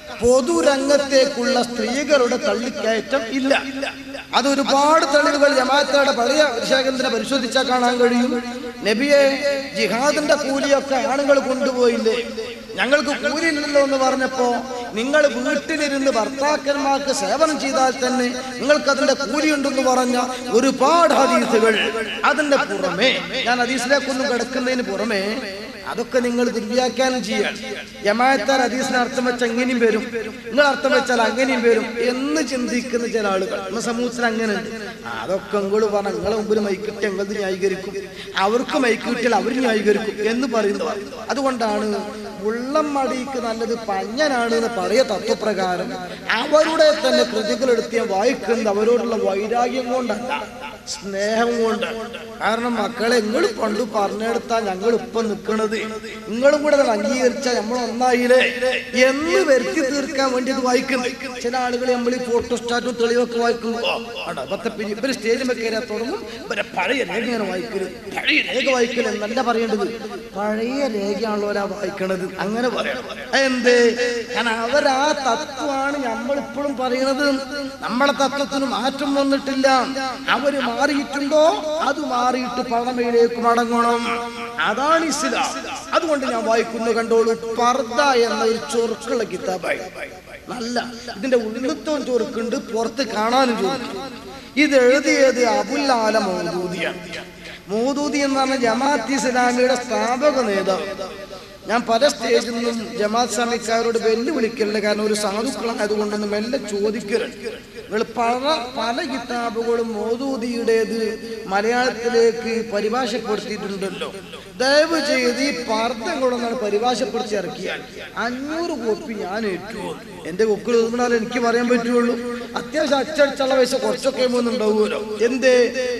[SPEAKER 1] പൊതുരംഗത്തേക്കുള്ള സ്ത്രീകളുടെ തള്ളിക്കയറ്റം ഇല്ല അത് ഒരുപാട് തെളിവുകൾ ജമാഅത്തയുടെ പഴയ വിശേഖരത്തിനെ പരിശോധിച്ചാൽ കാണാൻ കഴിയും നബിയെ ജിഹാദിന്റെ കൂലിയൊക്കെ ആണുങ്ങൾ കൊണ്ടുപോയില്ലേ ഞങ്ങൾക്ക് കൂലിയില്ലല്ലോ എന്ന് പറഞ്ഞപ്പോ നിങ്ങൾ വീട്ടിലിരുന്ന് ഭർത്താക്കന്മാർക്ക് സേവനം ചെയ്താൽ തന്നെ നിങ്ങൾക്ക് അതിന്റെ കൂലിയുണ്ടെന്ന് പറഞ്ഞ ഒരുപാട് ഹദീസുകൾ അതിന്റെ പുറമെ ഞാൻ ഹദീസിലേക്കൊന്നും കിടക്കുന്നതിന് പുറമെ അതൊക്കെ നിങ്ങൾ ദുർവ്യാഖ്യാനം ചെയ്യാൻ ജമായത്താർ ഹദീസിന് അർത്ഥം വെച്ച എങ്ങനെയും വരും നിങ്ങൾ അർത്ഥം വെച്ചാൽ അങ്ങനെയും വരും എന്ന് ചിന്തിക്കുന്ന ചില ആളുകൾ നമ്മുടെ സമൂഹത്തിൽ അങ്ങനെ ഉണ്ട് അതൊക്കെ നിങ്ങൾ പറഞ്ഞ നിങ്ങളെ മുമ്പിൽ മൈക്കിട്ട് ഞങ്ങൾ ന്യായീകരിക്കും അവർക്ക് മൈക്കിട്ടിൽ അവർ ന്യായീകരിക്കും എന്ന് പറയുന്നവർ അതുകൊണ്ടാണ് ഉള്ളം മടിക്ക് നല്ലത് പഞ്ഞനാണ് എന്ന് പറയ തത്വപ്രകാരം അവരുടെ തന്നെ കൃതികൾ എടുത്ത് ഞാൻ വായിക്കുന്നത് അവരോടുള്ള വൈരാഗ്യം കൊണ്ടല്ല സ്നേഹം കൊണ്ട് കാരണം മക്കളെ നിങ്ങൾ പണ്ട് പറഞ്ഞെടുത്താൽ ഞങ്ങൾ ഇപ്പൊ നിൽക്കണത് നിങ്ങളും കൂടെ അത് അംഗീകരിച്ചാൽ നമ്മൾ ഒന്നായില്ലേ എന്ന് വരുത്തി തീർക്കാൻ വേണ്ടി ഇത് വായിക്കുന്നത് ചില ആളുകൾ നമ്മൾ ഈ ഫോട്ടോസ്റ്റാറ്റും തെളിവൊക്കെ വായിക്കുമ്പോ ആണ്ടോ പത്തെ പിരി ഇവര് സ്റ്റേജിൽ കയറിയാൽ തുടങ്ങും ഇവരെ പഴയ രേഖ ഇങ്ങനെ വായിക്കരുത് പഴയ രേഖ വായിക്കൽ എന്നല്ല പറയേണ്ടത് പഴയ രേഖയാണല്ലോ ഒരാ വായിക്കണത് അങ്ങനെ പറയണം എന്ത് കാരണം അവരാ തത്വമാണ് നമ്മൾ ഇപ്പോഴും പറയുന്നത് നമ്മളെ തത്വത്തിന് മാറ്റം വന്നിട്ടില്ല അവര് മാറിയിട്ടുണ്ടോ അത് മാറിയിട്ട് പഴമയിലേക്ക് മടങ്ങണം അതാണ് ഇസ്ലാം അതുകൊണ്ട് ഞാൻ വായിക്കുന്നു കണ്ടോളൂ പർദ എന്ന ഒരു ചൊറുക്കുള്ള കിതാബായി നല്ല ഇതിന്റെ ഉള്ളിത്തവും ചൊറുക്കുണ്ട് പുറത്ത് കാണാനും ചൊറുക്കും ഇത് എഴുതിയത് അബുല്ലാല മൗദൂദിയാണ് മൗദൂദി എന്ന് പറഞ്ഞ ജമാഅത്ത് ഇസ്ലാമിയുടെ സ്ഥാപക നേതാവ് ഞാൻ പല സ്റ്റേജിൽ നിന്നും ജമാഅത്ത് സ്വാമിക്കാരോട് വെല്ലുവിളിക്കലുണ്ട് കാരണം ഒരു സാധുക്കളായതുകൊണ്ടൊന്ന് മെല്ലെ ചോദിക്കരുത് നിങ്ങൾ പല പല കിതാബുകളും മോദൂദിയുടേത് മലയാളത്തിലേക്ക് പരിഭാഷപ്പെടുത്തിയിട്ടുണ്ടല്ലോ ദയവ് ചെയ്ത് ഈ പാർത്ഥങ്ങളൊന്നാണ് പരിഭാഷപ്പെടുത്തി ഇറക്കിയാൽ അഞ്ഞൂറ് കോപ്പി ഞാൻ ഏറ്റു എന്റെ കൊക്കിൽ ഒതുങ്ങാൽ എനിക്ക് പറയാൻ പറ്റുള്ളൂ അത്യാവശ്യം അച്ചടിച്ചുള്ള പൈസ കുറച്ചൊക്കെ ഉണ്ടാവുമല്ലോ എന്തേ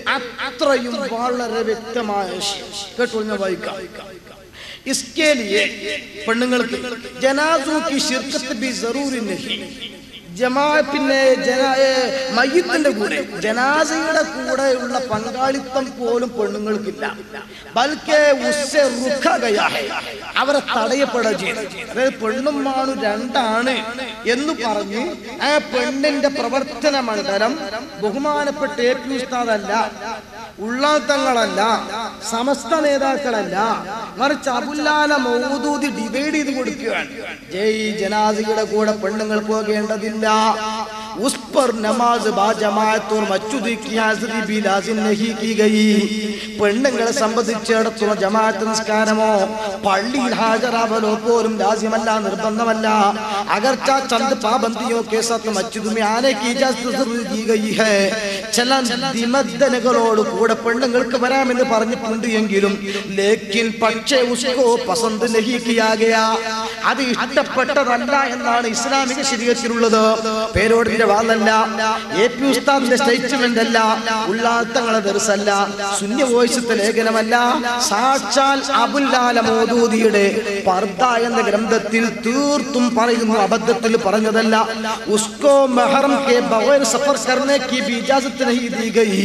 [SPEAKER 1] അത്രയും വളരെ വ്യക്തമായ വിഷയം. കേട്ടോ ഞാൻ വായിക്കാം इसके लिए പെണ്ണുങ്ങൾക്ക് ജനാസു की शिरकत भी जरूरी नहीं ജമാ പിന്നെ ജന ഏ, മയ്യത്തിന്റെ കൂടെ ജനാസയുടെ കൂടെയുള്ള പങ്കാളിത്തം പോലും പെണ്ണുങ്ങൾക്കില്ല ബൽക്കെ ഉസ്സെ റുഖഗയാ ഹെ. അവരെ തടയപ്പെടുക ചെയ്തു അതായത് പെണ്ണും മാണു രണ്ടാണ് എന്ന് പറഞ്ഞ് ആ പെണ്ണിന്റെ പ്രവർത്തന മണ്ഡലം ബഹുമാനപ്പെട്ട എ പി ഉസ്താദല്ല ഉള്ളാത്തങ്ങളല്ല സമസ്ത നേതാക്കളല്ല മറിച്ച് അബുല്ലാല മൗദൂദി ഡിവൈഡ് ചെയ്ത് കൊടുക്കുകയാണ് ജയ് ജനാസിയുടെ കൂടെ പെണ്ണുങ്ങൾ പോകേണ്ടതില്ല ഉസ് पर नमाज बा जमात और मस्जिद की हाजिरी भी लाजिम नहीं की गई പെണ്ണുങ്ങളെ സംബന്ധിച്ചിടത്തോളം ജമാഅത്ത് നിസ്കാരമോ പള്ളിയിൽ ഹാജരാവലോ പോലും ലാസ്യമല്ല നിർബന്ധമല്ല അകർച്ച ചന്ദ് പാബന്തിയോ കെ സത്ത് മസ്ജിദ് में आने की इजाजत जरूर दी गई है ചില നിബന്ധനകളോട് കൂടെ പെണ്ണുങ്ങൾക്ക് വരാമെന്ന് പറഞ്ഞിട്ടുണ്ട് എങ്കിലും ലേക്കിൻ പക്ഷേ ഉസ്കോ പസന്ത് നഹി കിയാ ഗയാ അത് ഇഷ്ടപ്പെട്ടതല്ല എന്നാണ് ഇസ്ലാമിക ശരീരത്തിലുള്ളത് പേരോടിന്റെ വാദല്ല എ പി ഉസ്താദിന്റെ സ്റ്റേറ്റ്മെന്റ് അല്ല ഉള്ളാത്തങ്ങളെ ദർസല്ല ശൂന്യ വോയിസത്തെ ലേഖനമല്ല സാക്ഷാൽ അബുല്ലാല മോദൂദിയുടെ പർദ എന്ന ഗ്രന്ഥത്തിൽ തീർത്തും പറയുന്നു അബദ്ധത്തിൽ പറഞ്ഞതല്ല ഉസ്കോ മെഹറം കെ ബഗൈർ സഫർ കർനെ കി ബി ഇജാസത്ത് നഹി ദീ ഗയി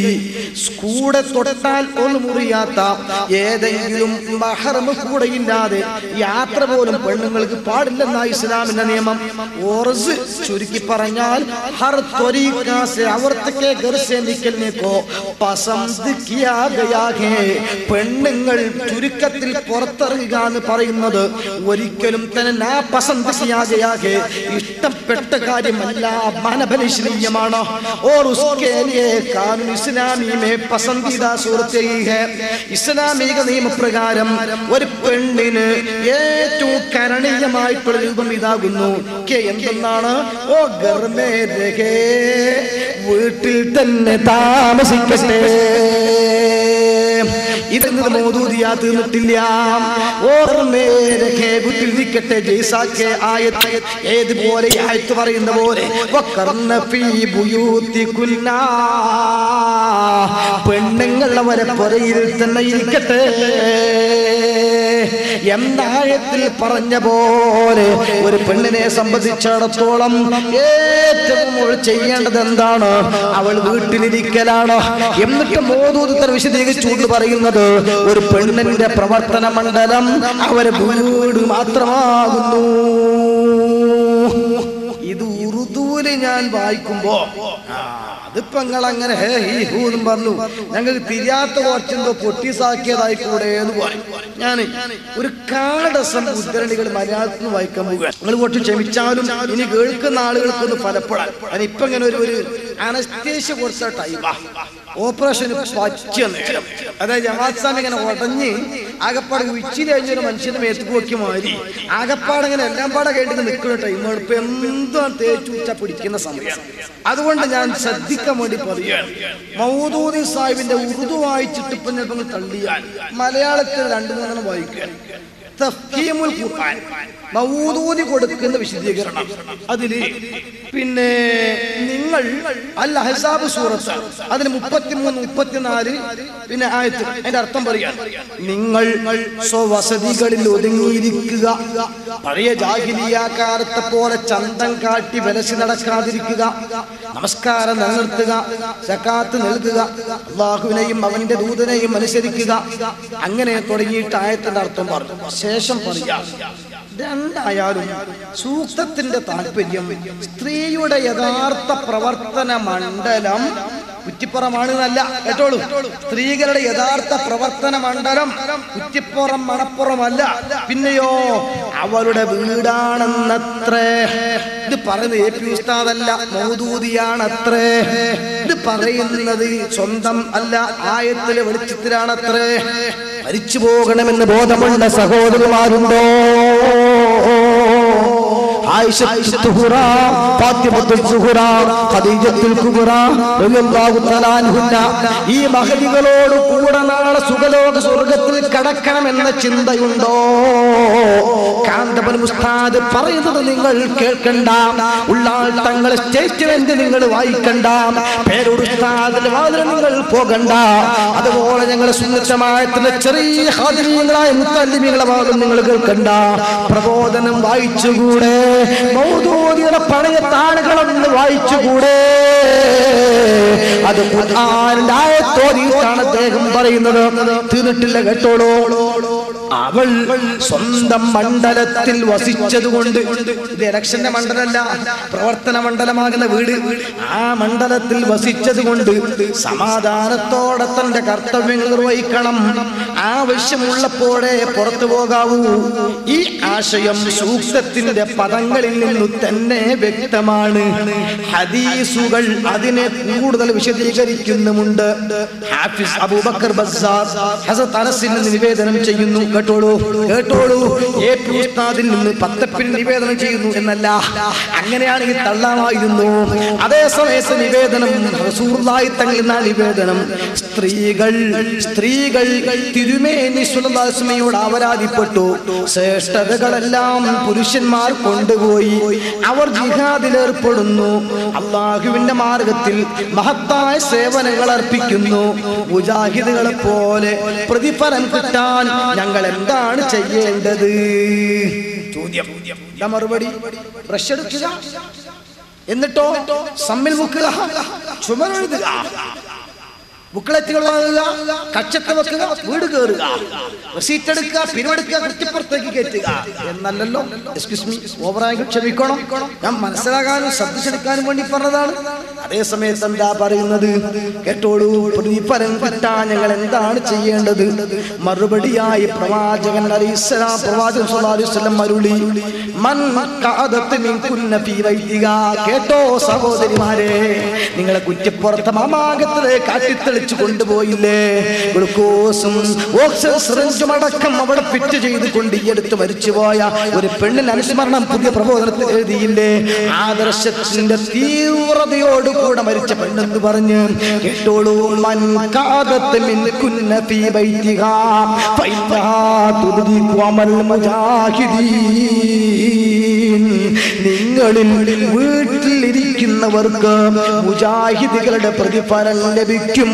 [SPEAKER 1] കൂടെ തൊട്ടാൽ ഒന്ന് മുറിയാത്ത ഏതെങ്കിലും മഹറം കൂടെ ഇല്ലാതെ യാത്ര പോലും പെണ്ണുങ്ങൾക്ക് പാടില്ലെന്ന ഇസ്ലാമിന്റെ നിയമം ഓർസ് ചുരുക്കി പറഞ്ഞാൽ ഹർ ത്വരീഖ സെ അവർത്തക്കെ ഘർ സെ നിക്കൽനെ കോ പസന്ത് കിയാ ഗയാ ഹേ പെണ്ണുങ്ങൾ ചുരുക്കത്തിൽ പുറത്തിറങ്ങുക എന്ന് പറയുന്നത് ഒരിക്കലും തന്നെ നാ പസന്ത് കിയാ ഗയാ ഹേ ഇഷ്ടപ്പെട്ട കാര്യമല്ല മാനബലീശ്വരീയമാണ് और उसके लिए कानून इस्लामी में पसंदीदा सूरत यही है ഇസ്ലാമിക നിയമപ്രകാരം ഒരു പെണ്ണിന് ഏറ്റവും കരണീയമായിട്ടുള്ള രൂപം ഇതാകുന്നു കെ എന്തെന്നാണ് ഓ ഗർമേ രഹേ വീട്ടിൽ തന്നെ താമസിക്കട്ടെ ഇതെന്നത് മോദൂദിയാ തീർന്നിട്ടില്ല ഓർമ്മേരൊക്കെ വീട്ടിൽ നിൽക്കട്ടെ ജയ്സാക്കെ ആയത്ത് ഏതുപോലെ ഈ ആയത്ത് പറയുന്ന പോലെ വക്കർന്ന ഫീ ബുയൂത്തികുന്നാ. പെണ്ണുങ്ങൾ അവരെ പുറയിൽ തന്നെ ഇരിക്കട്ടെ എന്നായത്തിൽ പറഞ്ഞ പോലെ ഒരു പെണ്ണിനെ സംബന്ധിച്ചിടത്തോളം ഏറ്റവും അവൾ ചെയ്യേണ്ടത് എന്താണ് അവൾ വീട്ടിലിരിക്കലാണ് എന്നിട്ട് മോദൂതർ വിശദീകരിച്ചുകൊണ്ട് പറയുന്നത് ഒരു പെണ്ണിന്റെ പ്രവർത്തന മണ്ഡലം അവരെ വീട് മാത്രമാകുന്നു ഇത് ഉറുദുവില് ഞാൻ വായിക്കുമ്പോ ആ, അതിപ്പോ നിങ്ങൾ അങ്ങനെ ഹേ ഹീ ഹൂ എന്നും പറഞ്ഞു ഞങ്ങൾക്ക് തിരിയാത്ത കുറച്ചെന്തോ പൊട്ടീസാക്കിയതായി കൂടെ എന്ന് പറയും ഞാൻ ഒരു കാടസം ഉദ്ധരണികൾ മലയാളത്തിൽ നിന്ന് വായിക്കാൻ പോകുക നിങ്ങൾ കുറച്ച് ക്ഷമിച്ചാലും ഇനി കേൾക്കുന്ന ആളുകൾക്കൊന്ന് ഫലപ്പെടാൻ അതിന് ഇപ്പൊ ഇങ്ങനെ ഒരു ഒരു അനസ്തേഷ്യ കൊടുത്ത ടൈമാ ഓപ്പറേഷന് പറ്റിയ നേരം അതായത് ജമാഅത്ത് സ്വാമി ഇങ്ങനെ ഉടഞ്ഞ് ആകപ്പാട് ഉച്ചിൽ കഴിഞ്ഞൊരു മനുഷ്യന്റെ മേത്ത് പോക്കി മാറി ആകപ്പാട് ഇങ്ങനെ എല്ലാം പാടെ കേട്ട് നിൽക്കുന്ന ടൈമാണ് ഇപ്പൊ എന്തോ തേച്ചു ഉച്ച പിടിക്കുന്ന സമയം അതുകൊണ്ട് ഞാൻ ശ്രദ്ധിക്കാൻ വേണ്ടി പറയുകയാണ് മൗദൂദി സാഹിബിന്റെ ഉറുദു വായിച്ചിട്ട് ഇപ്പൊ ചിലപ്പോൾ നിങ്ങൾ തള്ളിയാൽ മലയാളത്തിൽ രണ്ടു മൂന്നെണ്ണം വായിക്കുക തഫ്ഹീമുൽ ഖുർആൻ മൗദൂദി കൊടുക്കുന്ന വിശദീകരണം അതില് പിന്നെ നിങ്ങൾ അൽ അഹ്സാബ് സൂറത്ത് അതിന് മുപ്പത്തിമൂന്ന് മുപ്പത്തിനാല് പിന്നെ ആയത്ത് അതിന്റെ അർത്ഥം പറയാം നിങ്ങൾ സ്വവസതികളിൽ ഒതുങ്ങിയിരിക്കുക പഴയ ജാഹിലിയ കാലത്തെ പോലെ ചന്തം കാട്ടി വിലസി നടക്കാതിരിക്കുക നമസ്കാരം നിലനിർത്തുക സക്കാത്ത് നൽകുക അള്ളാഹുവിനെയും അവന്റെ ദൂതനെയും അനുസരിക്കുക അങ്ങനെ തുടങ്ങിയിട്ട് ആയത്തിന്റെ അർത്ഥം പറഞ്ഞു ശേഷം പറയാം രണ്ടായാലും സൂക്തത്തിന്റെ താല്പര്യം സ്ത്രീയുടെ യഥാർത്ഥ പ്രവർത്തന മണ്ഡലം കുറ്റിപ്പുറമാണ് എന്നല്ല കേട്ടോളൂ സ്ത്രീകളുടെ യഥാർത്ഥ പ്രവർത്തന മണ്ഡലം കുറ്റിപ്പുറം മണപ്പുറമല്ല പിന്നെയോ അവളുടെ വീടാണെന്നത്രേ ഇത് പറയുന്നത് എ പി ഉസ്താദല്ല മൗദൂദിയാണത്രേ ഇത് പറയുന്നത് സ്വന്തം അല്ല ആയത്തിലെ വെളിച്ചത്തിലാണത്രേ മരിച്ചു പോകണമെന്ന് ബോധമുള്ള സഹോദരിമാരുണ്ടോ ആയിഷത്തുൽ സുഹ്റ, ഫാത്തിമത്തുൽ സുഹ്റ, ഖദീജത്തുൽ കുബ്ര, റളിയല്ലാഹു തആല അൻഹുന്ന ഈ മഹതികളോട് കൂടെ നാളെ സുഖലോക സ്വർഗത്തിൽ കടക്കണമെന്ന ചിന്തയുണ്ടോ കാന്തപൻ മുസ്താദ് പറയുന്നത് നിങ്ങൾ കേൾക്കണ്ട ഉള്ളാൾ തങ്ങളെ സ്റ്റേറ്റ്മെന്റ് നിങ്ങൾ വായിക്കണ്ട പേരൊരു ഉസ്താദിന്റെ വാതിൽ നിങ്ങൾ പോകണ്ട അതുപോലെ ഞങ്ങളെ സുന്നത്തമായത്തിന്റെ ചെറിയ ഹാദിമീങ്ങളായ മുത്തല്ലിമീങ്ങളെ ഭാഗം നിങ്ങൾ കേൾക്കണ്ട പ്രബോധനം വായിച്ചുകൂടെ മൗദൂദിയുടെ പഴയ താളുകളൊന്ന് വായിച്ചുകൂടെ അത് ഖുർആനിന്റെ ആയത്തോതിയിട്ടാണ് അദ്ദേഹം പറയുന്നത് തീർന്നിട്ടില്ല കേട്ടോളൂ അവൾ സ്വന്തം മണ്ഡലത്തിൽ വസിച്ചതുകൊണ്ട് ഇത് ഇലക്ഷന്റെ മണ്ഡലമല്ല പ്രവർത്തന മണ്ഡലമാകുന്ന വീട് ആ മണ്ഡലത്തിൽ വസിച്ചതുകൊണ്ട് സമാധാനത്തോടെ തന്റെ കർത്തവ്യങ്ങൾ നിർവഹിക്കണം ആവശ്യമുള്ളപ്പോഴേ പുറത്തു പോകാവൂ ഈ ആശയം സൂക്തത്തിന്റെ പദങ്ങളിൽ നിന്നു തന്നെ വ്യക്തമാണ് ഹദീസുകൾ അതിനെ കൂടുതൽ വിശദീകരിക്കുന്നുമുണ്ട് ഹാഫിസ് അബൂബക്കർ ബസാർ ഹസത്ത് അനസിൽ നിന്ന് നിവേദനം ചെയ്യുന്നു കേട്ടോളൂ കേട്ടോളൂ എ പി ഉസ്താദിൽ നിന്ന് പത്തപ്പിൽ നിവേദനം ചെയ്യുന്നു എന്നല്ല അങ്ങനെയാണെങ്കിൽ തള്ളാമായിരുന്നു അതേ സമയത്ത് നിവേദനം റസൂലുള്ളാഹി തങ്ങളിൽ നിന്നാ നിവേദനം സ്ത്രീകൾ സ്ത്രീകൾ തിരുമേനി സുലഭാസ്മയോട് അവരാധിപ്പെട്ടു ശ്രേഷ്ഠതകളെല്ലാം പുരുഷന്മാർ കൊണ്ടുപോയി അവർ ജിഹാദിൽ ഏർപ്പെടുന്നു അള്ളാഹുവിന്റെ മാർഗത്തിൽ മഹത്തായ സേവനങ്ങൾ അർപ്പിക്കുന്നു മുജാഹിദുകളെ പോലെ പ്രതിഫലം കിട്ടാൻ ഞങ്ങൾ എന്താണ് ചെയ്യേണ്ടത് ചോദ്യം ഇതാ മറുപടി ബ്രഷ് എടുക്കുക എന്നിട്ടോ സമ്മിൽ മുക്കുക ചുമരെഴുതുക ബുക്ക്ലെറ്റുകൾ വാങ്ങുക കച്ചത്ത് വെക്കുക വീട് കയറുക റെസീറ്റ് എടുക്കുക പിരിവെടുക്കുക കൃത്യപ്പുറത്തേക്ക് കയറ്റുക എന്നല്ലല്ലോ എക്സ്ക്യൂസ് മീ ഓവറായി ക്ഷമിക്കണം ഞാൻ മനസ്സിലാകാനും ശ്രദ്ധിച്ചെടുക്കാനും വേണ്ടി പറഞ്ഞതാണ് അതേ സമയത്ത് എന്താ പറയുന്നത് കേട്ടോളൂ പ്രതിഫലം കിട്ടാൻ ഞങ്ങൾ എന്താണ് ചെയ്യേണ്ടത് മറുപടിയായി പ്രവാചകൻ അലൈഹിസ്സലാം പ്രവാചകൻ സ്വല്ലല്ലാഹു അലൈഹി വസല്ലം അരുളി മൻ ഖഅദത്ത് മിൻകുന്ന ഫീ വൈദിക കേട്ടോ സഹോദരിമാരെ നിങ്ങളെ കുറ്റിപ്പുറത്തെ മാമാകത്തിലേക്ക് കാട്ടിത്തെളിച്ച് കൊണ്ടുപോയില്ലേ ഗ്ലൂക്കോസും ഓക്സിജൻ സിറിഞ്ചും അടക്കം അവിടെ ഫിറ്റ് ചെയ്ത് കൊണ്ട് ഈ അടുത്ത് മരിച്ചുപോയ ഒരു പെണ്ണിന് അനുസ്മരണം പുതിയ പ്രബോധനത്തിൽ എഴുതിയില്ലേ ആദർശത്തിന്റെ തീവ്രതയോടുകൂടെ മരിച്ച പെണ്ണെന്ന് പറഞ്ഞ് കേട്ടോളൂ മൻ കാദത്ത് മിൻ കുന്ന ഫീ ബൈതിഹാ ഫൈനഹാ തുദ്രികു അമൽ മുജാഹിദീൻ നിങ്ങളിൽ വീട്ടിലിരിക്കുന്നവർക്ക് മുജാഹിദികളുടെ പ്രതിഫലം ലഭിക്കും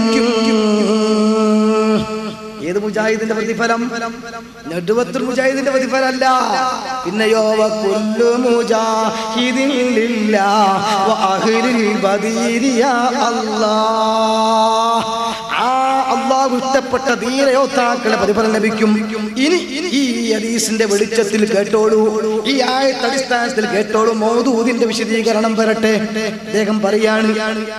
[SPEAKER 1] ഏത് മുജാഹിദിന്റെ പ്രതിഫലം നെടുവത്തൂർ മുജാഹിദിന്റെ പ്രതിഫലം അല്ല പിന്നെയോ വകുല്ലു മുജാഹിദിൻ ലില്ലാഹ് വഅഹ്ലിൽ ബദീരിയ അല്ലാഹ് ആ അള്ളാഹു ഇഷ്ടപ്പെട്ട ധീരയോദ്ധാക്കളെ പ്രതിഫലം ലഭിക്കും ഇനി ഈ ഹദീസിന്റെ വെളിച്ചത്തിൽ കേട്ടോളൂ ഈ ആയത്ത് അടിസ്ഥാനത്തിൽ കേട്ടോളൂ മൗദൂദിന്റെ വിശദീകരണം വരട്ടെ അദ്ദേഹം പറയാണ്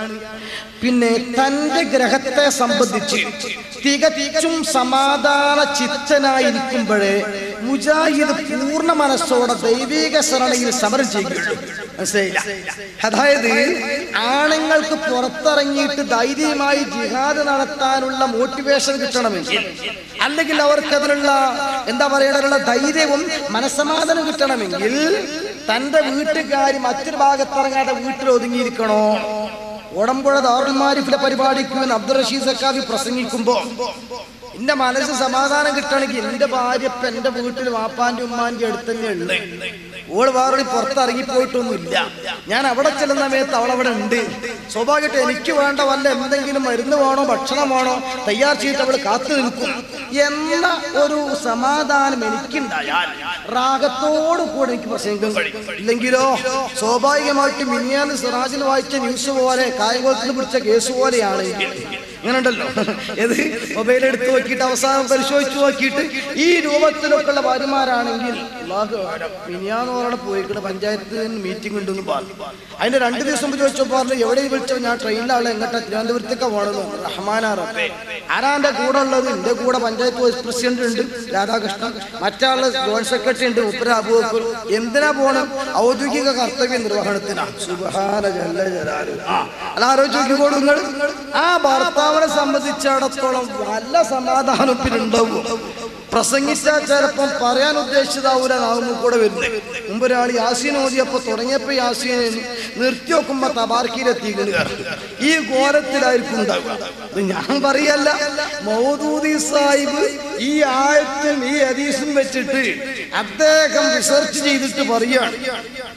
[SPEAKER 1] പിന്നെ തന്റെ ഗ്രഹത്തെ സംബന്ധിച്ച് തികച്ചും സമാധാന ചിത്തനായിരിക്കുമ്പോഴേ മുജാഹിദ് പൂർണ്ണ മനസ്സോടെ ദൈവിക ശരണയിൽ സമരം ചെയ്യുകയുള്ളൂ മനസ്സിലായില്ല അതായത് ആണുങ്ങൾക്ക് പുറത്തിറങ്ങിയിട്ട് ധൈര്യമായി ജിഹാദ് നടത്താനുള്ള മോട്ടിവേഷൻ കിട്ടണമെങ്കിൽ അല്ലെങ്കിൽ അവർക്ക് അതിനുള്ള എന്താ പറയുക ധൈര്യവും മനസ്സമാധാനം കിട്ടണമെങ്കിൽ തന്റെ വീട്ടുകാരി മറ്റൊരു ഭാഗത്തിറങ്ങാതെ വീട്ടിൽ ഒതുങ്ങിയിരിക്കണോ ഓടമ്പുഴ ദാറുൽമാരിഫിലെ പരിപാടിക്ക് വേണ്ടി അബ്ദുൾ റഷീദ് സക്കാവി പ്രസംഗിക്കുമ്പോ എന്റെ മനസ്സ് സമാധാനം കിട്ടണമെങ്കിൽ എന്റെ ഭാര്യ ഇപ്പൊ എന്റെ വീട്ടിൽ വാപ്പാന്റെ ഉമ്മാന്റെ അടുത്ത് തന്നെ ഉണ്ട് ഓള് വേറെ പുറത്തിറങ്ങി പോയിട്ടൊന്നുമില്ല ഞാൻ അവിടെ ചെല്ലുന്ന സമയത്ത് അവൾ അവിടെ ഉണ്ട് സ്വാഭാവികമായിട്ട് എനിക്ക് വേണ്ട വല്ല എന്തെങ്കിലും മരുന്ന് വേണോ ഭക്ഷണം വേണോ തയ്യാർ ചെയ്തിട്ട് അവൾ കാത്തു നിൽക്കും എന്ന ഒരു സമാധാനം എനിക്കുണ്ടായാൽ റാഗത്തോടു കൂടെ എനിക്ക് പ്രസംഗം കഴിയും ഇല്ലെങ്കിലോ സ്വാഭാവികമായിട്ട് മിനിയാന്ന് സിറാജിൽ വായിച്ച ന്യൂസ് പോലെ കായംകുളത്തിൽ പിടിച്ച കേസ് പോലെയാണെങ്കിൽ അങ്ങനെ ഉണ്ടല്ലോ ഏത് മൊബൈൽ എടുത്ത് നോക്കിയിട്ട് അവസാനം പരിശോധിച്ച് നോക്കിയിട്ട് ഈ രൂപത്തിലൊക്കെ ഉള്ള ഭാര്യമാരാണെങ്കിൽ അള്ളാഹു ആലം. മിനിയാന്ന് പറഞ്ഞ പോയിക്കണ പഞ്ചായത്ത് മീറ്റിംഗ് ഉണ്ടെന്ന് പറഞ്ഞു അതിന്റെ രണ്ട് ദിവസം മുമ്പ് ചോദിച്ചപ്പോൾ പറഞ്ഞു എവിടെ വിളിച്ചോ ഞാൻ ട്രെയിനിലാണ് എങ്ങോട്ടാ തിരുവനന്തപുരത്തേക്ക് പോകണമെന്ന് റഹ്മാനാറപ്പേ ആരാന്റെ കൂടെ ഉള്ളത് എന്റെ കൂടെ പഞ്ചായത്ത് വൈസ് പ്രസിഡന്റ് ഉണ്ട് രാധാകൃഷ്ണൻ മറ്റാള് ജോയിന്റ് സെക്രട്ടറി ഉണ്ട് ഉപ്പര അബൂബക്കർ എന്തിനാ പോണം ഔദ്യോഗിക കർത്തവ്യ നിർവഹണത്തിനാ സുബ്ഹാന ജല്ല ജലാലു. ആ, അല്ല ആലോചിച്ച് നോക്കിക്കോളൂ നിങ്ങൾ ആ ഭർത്താവിനെ സംബന്ധിച്ചിടത്തോളം വല്ല സമാധാനം പിന്നുണ്ടാവും പ്രസംഗിച്ചാൽ ചിലപ്പം പറയാൻ ഉദ്ദേശിച്ചതാവൂല നാവുമ്പോൾ കൂടെ വരുന്നത് മുമ്പ് ഒരാൾ യാസീൻ ഓതിയപ്പോ തുടങ്ങിയപ്പോ യാസീൻ നിർത്തി നോക്കുമ്പോ തബാർക്കിയിലെത്തിക്കുന്നു ഈ ഘോരത്തിലായിരിക്കും ഉണ്ടാവുക ഇത് ഞാൻ പറയല്ല മൗദൂദി സാഹിബ് ഈ ആയത്തും ഈ ഹദീസും വെച്ചിട്ട് അദ്ദേഹം റിസർച്ച് ചെയ്തിട്ട് പറയാണ്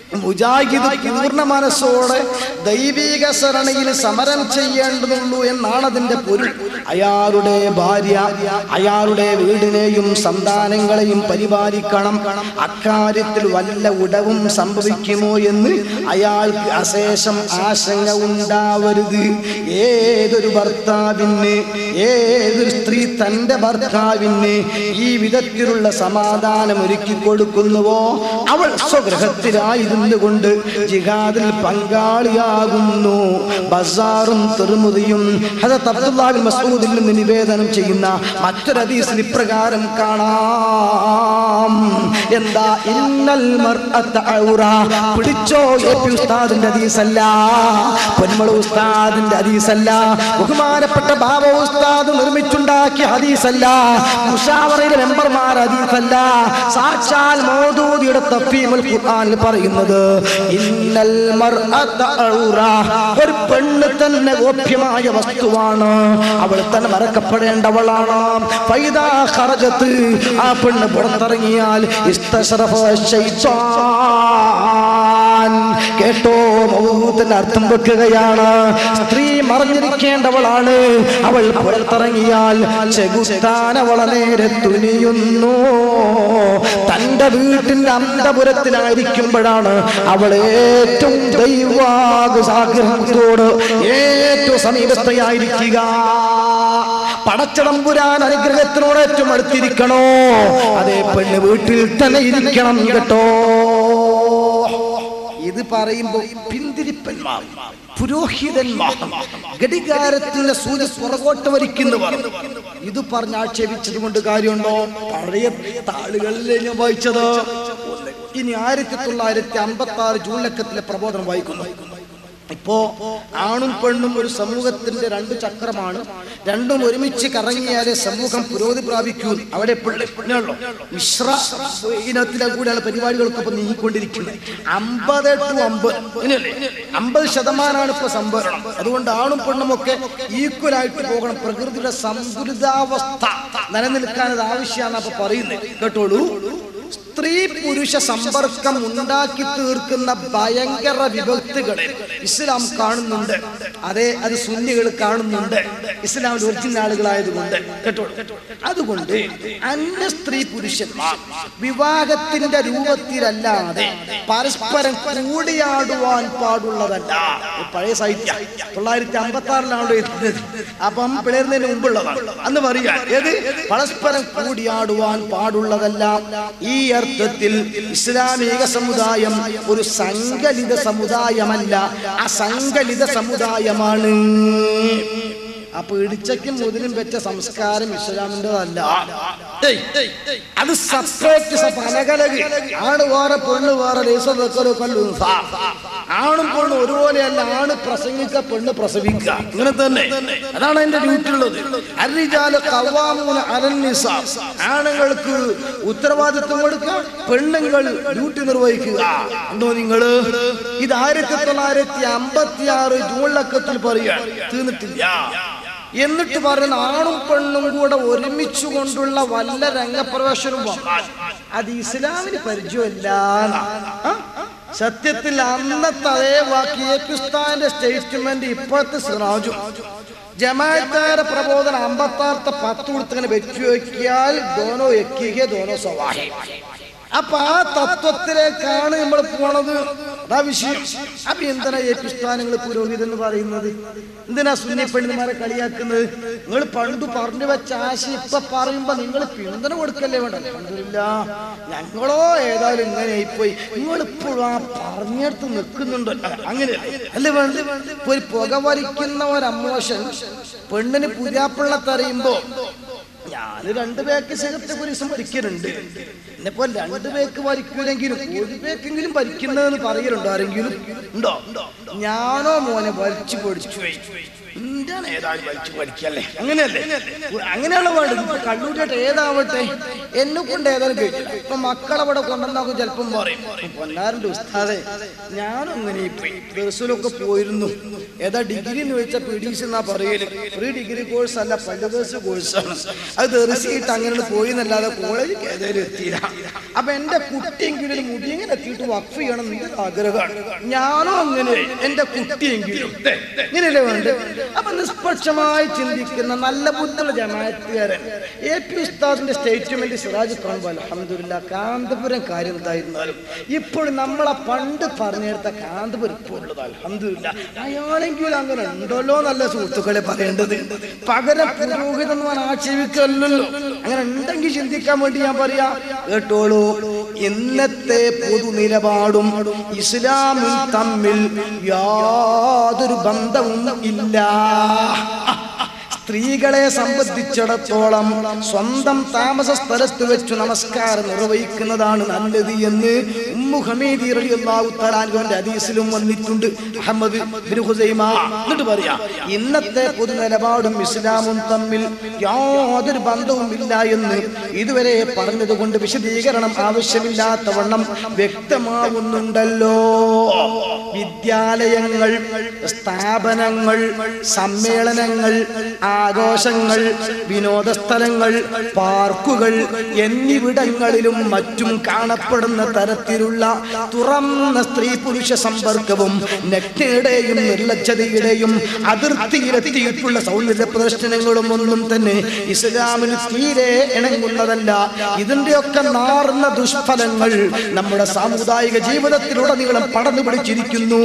[SPEAKER 1] മുജാഹിദ് പൂർണ്ണ മനസ്സോടെ ദൈവിക സരണിയിൽ സമരം ചെയ്യേണ്ടതുള്ളൂ എന്നാണ് അതിന്റെ പൊരുൾ അയാളുടെ ഭാര്യ അയാളുടെ വീടിനെയും സന്താനങ്ങളെയും പരിപാലിക്കണം അക്കാര്യത്തിൽ വല്ല ഉടവും സംഭവിക്കുമോ എന്ന് അയാൾക്ക് അശേഷം ആശങ്ക ഉണ്ടാവരുത് ഏതൊരു ഭർത്താവിന് ഏതൊരു സ്ത്രീ തന്റെ ഭർത്താവിന് ഈ വിധത്തിലുള്ള സമാധാനം ഒരുക്കി കൊടുക്കുന്നുവോ അവൾ സ്വഗ്രഹത്തിലായിരുന്നു കൊണ്ട് ജിഹാദിൽ പങ്കാളിയാകുന്നു ബസാറും തെറുമുതിയും ഹദരത്ത് അബ്ദുല്ലാഹിൽ മസൂദിൽ നിന്ന് നിവേദനം ചെയ്യുന്ന മറ്റൊരു ഹദീസിൽ ഇപ്രകാരം കാണാം എന്താ ഇന്നൽ മർഅത്ത ഔറ പിടിച്ചോ എ പി ഉസ്താദിന്റെ ഹദീസല്ല പൊന്മള ഉസ്താദിന്റെ ഹദീസല്ല ബഹുമാനപ്പെട്ട ബാബ ഉസ്താദ് നിർമ്മിച്ചുണ്ടാക്കിയ ഹദീസല്ല മുഷാവറയിലെ മെമ്പർമാർ ഹദീസല്ല സാക്ഷാൽ മൗദൂദിയുടെ തഫീമുൽ ഖുർആനിൽ പറയുന്നത് ഇന്നൽ മർഅത്ത ഔറ ഒരു പെണ്ണ് തന്നെ ഗോപ്യമായ വസ്തുവാണ് അവൾ തന്നെ മറക്കപ്പെടേണ്ടവളാണ് ഫൈദാ ഖറജത്ത് ആ പെണ്ണ് പുറത്തിറങ്ങിയാൽ ഇസ്തശറഫ ശൈത്താൻ കേട്ടോ മൗത്തിന്റെ അർത്ഥം വെക്കുകയാണ് സ്ത്രീ മറിഞ്ഞിരിക്കേണ്ടവളാണ് അവൾ പുറത്തിറങ്ങിയാൽ ചെകുത്താൻ അവളെ നേരെ തുനിയുന്നു തന്റെ വീട്ടിന്റെ അന്തപുരത്തിലായിരിക്കുമ്പോഴാണ് അവൾ ഏറ്റവും ദൈവാഗ്രഹത്തോട് ഏറ്റവും സമീപസ്ഥയായിരിക്കുക പടച്ചടമ്പുരാൻ അനുഗ്രഹത്തിനോട് ഏറ്റവും അടുത്തിരിക്കണോ അതേ പെണ്ണ് വീട്ടിൽ തന്നെ ഇരിക്കണം കേട്ടോ ഇത് പറയുമ്പോ പിന്തിരിപ്പന്മാർ പുരോഹിതന്മാർ ഘടികാരത്തിന്റെ സൂര്യ പുറകോട്ട് വരിക്കുന്നവർ ഇത് പറഞ്ഞ് ആക്ഷേപിച്ചത് കൊണ്ട് കാര്യമുണ്ടോ പഴയ താളുകളിലെ ഞാൻ വായിച്ചത് ഇനി ആയിരത്തി തൊള്ളായിരത്തി അമ്പത്തി ആറ് ജൂൺ ലക്കത്തിലെ പ്രബോധനം വായിക്കുന്നു ഇപ്പോ ആണും പെണ്ണും ഒരു സമൂഹത്തിന്റെ രണ്ട് ചക്രമാണ് രണ്ടും ഒരുമിച്ച് കറങ്ങിയാലേ സമൂഹം പുരോഗതി പ്രാപിക്കൂ അവിടെ പിള്ളേള്ളൂ മിശ്ര ഇനത്തിലെ കൂടെയാണ് പരിപാടികൾക്ക് ഇപ്പൊ നീങ്ങിക്കൊണ്ടിരിക്കുന്നത് അമ്പത് ടു അമ്പത് ഇങ്ങനെയല്ലേ അമ്പത് ശതമാനമാണ് ഇപ്പൊ സംഭരണം അതുകൊണ്ട് ആണും പെണ്ണും ഒക്കെ ഈക്വൽ ആയിട്ട് പോകണം പ്രകൃതിയുടെ സന്തുലിതാവസ്ഥ നിലനിൽക്കാൻ അത് ആവശ്യമാണ് അപ്പൊ പറയുന്നത് കേട്ടോളൂ സ്ത്രീ പുരുഷ സമ്പർക്കം ഉണ്ടാക്കി തീർക്കുന്ന ഭയങ്കര വിഭക്തികളെ ഇസ്ലാം കാണുന്നുണ്ട് അതെ അത് സുന്നികൾ കാണുന്നുണ്ട് ഇസ്ലാമിൽ ഒറിജിനൽ ആളുകളായതുകൊണ്ട് കേട്ടോ അതുകൊണ്ട് അന്യ സ്ത്രീ പുരുഷന്മാർ വിവാഹത്തിന്റെ രൂപത്തിലല്ലാതെ പരസ്പരം കൂടിയാടുവാൻ പാടുള്ളതല്ല ഇത് പഴയ സാഹിത്യ തൊള്ളായിരത്തി അമ്പത്തി ആറിലാണല്ലോ എത്തുന്നത് അപ്പം പിളരുന്നതിന് മുമ്പുള്ളതാണ് അന്ന് പറയാ ഏത് പരസ്പരം കൂടിയാടുവാൻ പാടുള്ളതല്ല ഈ അർത്ഥത്തിൽ ഇസ്ലാമിക സമുദായം ഒരു സംഘലിത സമുദായമല്ല അസംഘലിത സമുദായമാണ് അപ്പൊ ഇടിച്ചക്കും മുതിരും വെച്ച സംസ്കാരം ഇസ്ലാമിൻ്റെതല്ല അത് സെപ്പറേറ്റ് പലകലക് ആണ് വേറെ പെണ്ണ് വേറെ ലേസം വെക്കലോ കല്ലു ആണും പെണ്ണും ഒരുപോലെയല്ല ആണ് പ്രസംഗിക്ക പെണ്ണ് പ്രസവിക്കുക ഇങ്ങനെ തന്നെ അതാണ് എന്റെ ഡ്യൂട്ടി ഉള്ളത് അരിജാല് കവാമൂന അരണ്യസ ആണുങ്ങൾക്ക് ഉത്തരവാദിത്വം കൊടുക്കുക പെണ്ണുങ്ങൾ ഡ്യൂട്ടി നിർവഹിക്കുക ഉണ്ടോ നിങ്ങള് ഇത് ആയിരത്തി തൊള്ളായിരത്തി അമ്പത്തി ആറ് ജൂൺ ലക്കത്തിൽ പറയുക തീർന്നിട്ടില്ല എന്നിട്ട് പറയുന്ന ആണും പെണ്ണും കൂടെ ഒരുമിച്ചു കൊണ്ടുള്ള വല്ല രംഗപ്രവേശനവും വന്നാൽ അത് ഇസ്ലാമിന് പരിചയമില്ല സത്യത്തിൽ അന്നത്തെ അതേ വാക്ക് ഏക്കുസ്ഥാന്റെ സ്റ്റേറ്റ്മെന്റ് ഇപ്പോഴത്തെ സിറാജും ജമാഅത്താര പ്രബോധനം അമ്പത്താറത്തെ പത്ത് കൊടുത്തങ്ങനെ വെച്ചു വെക്കിയാൽ ദോനോ എക്കിക ദോനോ സവാഹി അപ്പൊ ആ തത്വത്തിലേക്കാണ് നമ്മൾ പോണത് അതാ വിഷയം അപ്പൊ എന്തിനാ ഈ പുസ്തകങ്ങൾ പുരോഹിതൻ എന്ന് പറയുന്നത് എന്തിനാ സുന്നി പെണ്ണുമാരെ കളിയാക്കുന്നത് നിങ്ങൾ പണ്ട് പറഞ്ഞു വെച്ച ആശയം ഇപ്പൊ പറയുമ്പോ നിങ്ങൾ പിന്തുണ കൊടുക്കല്ലേ വേണ്ട അൽഹംദുലില്ലാ. ഞങ്ങളോ ഏതായാലും ഇങ്ങനെ ആയിപ്പോയി നിങ്ങൾ ഇപ്പോഴും ആ പറഞ്ഞെടുത്ത് നിൽക്കുന്നുണ്ടോ അങ്ങനെ അല്ലേ വേണ്ട ഇപ്പൊ ഒരു പുക വലിക്കുന്ന ഒരു അമ്മോഷൻ പെണ്ണിന് പുതിയാപ്പിള്ള തറിയുമ്പോ ഞാൻ രണ്ട് പേക്ക് സിഗരറ്റ് ഒരു ദിവസം വലിക്കലുണ്ട് എന്നെപ്പോ രണ്ട് പേക്ക് വലിക്കൂലെങ്കിലും ഒരു പേക്കെങ്കിലും വലിക്കുന്നതെന്ന് പറയലുണ്ടോ ആരെങ്കിലും ഉണ്ടോ ഞാനോ മോനെ വലിച്ചു പൊടിച്ചു പോയി എന്റെ ഞാൻ ഏതായാലും വലിച്ചു പഠിക്കല്ലേ അങ്ങനെയല്ലേ അങ്ങനെയുള്ള വേണ്ടത് ഇപ്പൊ കള്ളൂരിയായിട്ട് ഏതാവട്ടെ എന്നെ കൊണ്ട് ഏതായാലും കഴിച്ചില്ല ഇപ്പൊ മക്കളെ ഇവിടെ കൊണ്ടുവന്നൊക്കെ ചിലപ്പം പറയും പൊന്നാറിന്റെ ഉസ്താദെ ഞാനും അങ്ങനെ പോയി ബസ്സിലൊക്കെ പോയിരുന്നു ഏതാ ഡിഗ്രി എന്ന് വെച്ചാൽ പി ഡി സി എന്നാ പറയല് പ്രീ ഡിഗ്രി കോഴ്സ് അല്ല പല്ലുബേഴ്സ് കോഴ്സാണ് അത് തെറിച്ചിട്ട് അങ്ങനെ പോയി എന്നല്ലാതെ കോളേജിൽ ഏതായാലും എത്തിയില്ല അപ്പൊ എന്റെ കുട്ടിയെങ്കിലും ഒരു മുടിയെങ്കിലും എത്തിയിട്ട് വഖഫ് ചെയ്യണം എന്ന് ആഗ്രഹമാണ് ഞാനും അങ്ങനെ എന്റെ കുട്ടിയെങ്കിലും ഇങ്ങനെയല്ലേ വേണ്ട അപ്പൊ നിഷ്പക്ഷമായി ചിന്തിക്കുന്ന നല്ല ബുദ്ധിയുള്ള ജമാഅത്തുകാരൻ എ പി ഉസ്താദിന്റെ സ്റ്റേറ്റ്മെന്റ് സിറാജ് കാണുമ്പോൾ അലഹമില്ല കാന്തപുരം കാര്യം എന്തായിരുന്നാലും ഇപ്പോൾ നമ്മളെ പണ്ട് പറഞ്ഞെടുത്ത കാന്തപുരം ഇപ്പോൾ ഉള്ളത് അലഹമില്ല അയാളെങ്കിലും അങ്ങനെ ഉണ്ടല്ലോ നല്ല സുഹൃത്തുക്കളെ പറയേണ്ടത് പകരം പുരോഹിതം എന്ന് പറഞ്ഞാൽ ആക്ഷേപിക്കല്ലോ അങ്ങനെ ഉണ്ടെങ്കിൽ ചിന്തിക്കാൻ വേണ്ടി ഞാൻ പറയാ കേട്ടോളൂ ഇന്നത്തെ പൊതു നിലപാടും ഇസ്ലാമും തമ്മിൽ യാതൊരു ബന്ധവും ഇല്ല സ്ത്രീകളെ സംബന്ധിച്ചിടത്തോളം സ്വന്തം താമസ സ്ഥലത്ത് വെച്ച് നമസ്കാരം നിർവഹിക്കുന്നതാണ് നല്ലത് എന്ന് ഉമ്മു ഹമീദി റളിയല്ലാഹു തആലാന്റെ ഹദീസിലും വന്നിട്ടുണ്ട് അഹമ്മദ് ബിൻ ഹുസൈമ എന്നിട്ട് പറയാ ഇന്നത്തെ പൊതു നിലപാടും ഇസ്ലാമും തമ്മിൽ യാതൊരു ബന്ധവും ഇല്ല എന്ന് ഇതുവരെ പറഞ്ഞത് കൊണ്ട് വിശദീകരണം ആവശ്യമില്ലാത്തവണ്ണം വ്യക്തമാകുന്നുണ്ടല്ലോ വിദ്യാലയങ്ങൾ സ്ഥാപനങ്ങൾ സമ്മേളനങ്ങൾ ആഘോഷങ്ങൾ വിനോദ സ്ഥലങ്ങൾ പാർക്കുകൾ എന്നിവിടങ്ങളിലും മറ്റും കാണപ്പെടുന്ന തരത്തിലുള്ള തുറന്ന സ്ത്രീ പുരുഷ സമ്പർക്കവും നഗ്നയുടെയും നിർലജ്ജതയുടെയും അതിർത്തിയിലെത്തിയിട്ടുള്ള സൗന്ദര്യ പ്രദർശനങ്ങളും ഒന്നും തന്നെ ഇസ്ലാമിന് തീരെ ഇണങ്ങുന്നതല്ല ഇതിന്റെയൊക്കെ നാറുന്ന ദുഷ്ഫലങ്ങൾ നമ്മുടെ സാമുദായിക ജീവിതത്തിലുടനീളം പടന്നു പിടിച്ചിരിക്കുന്നു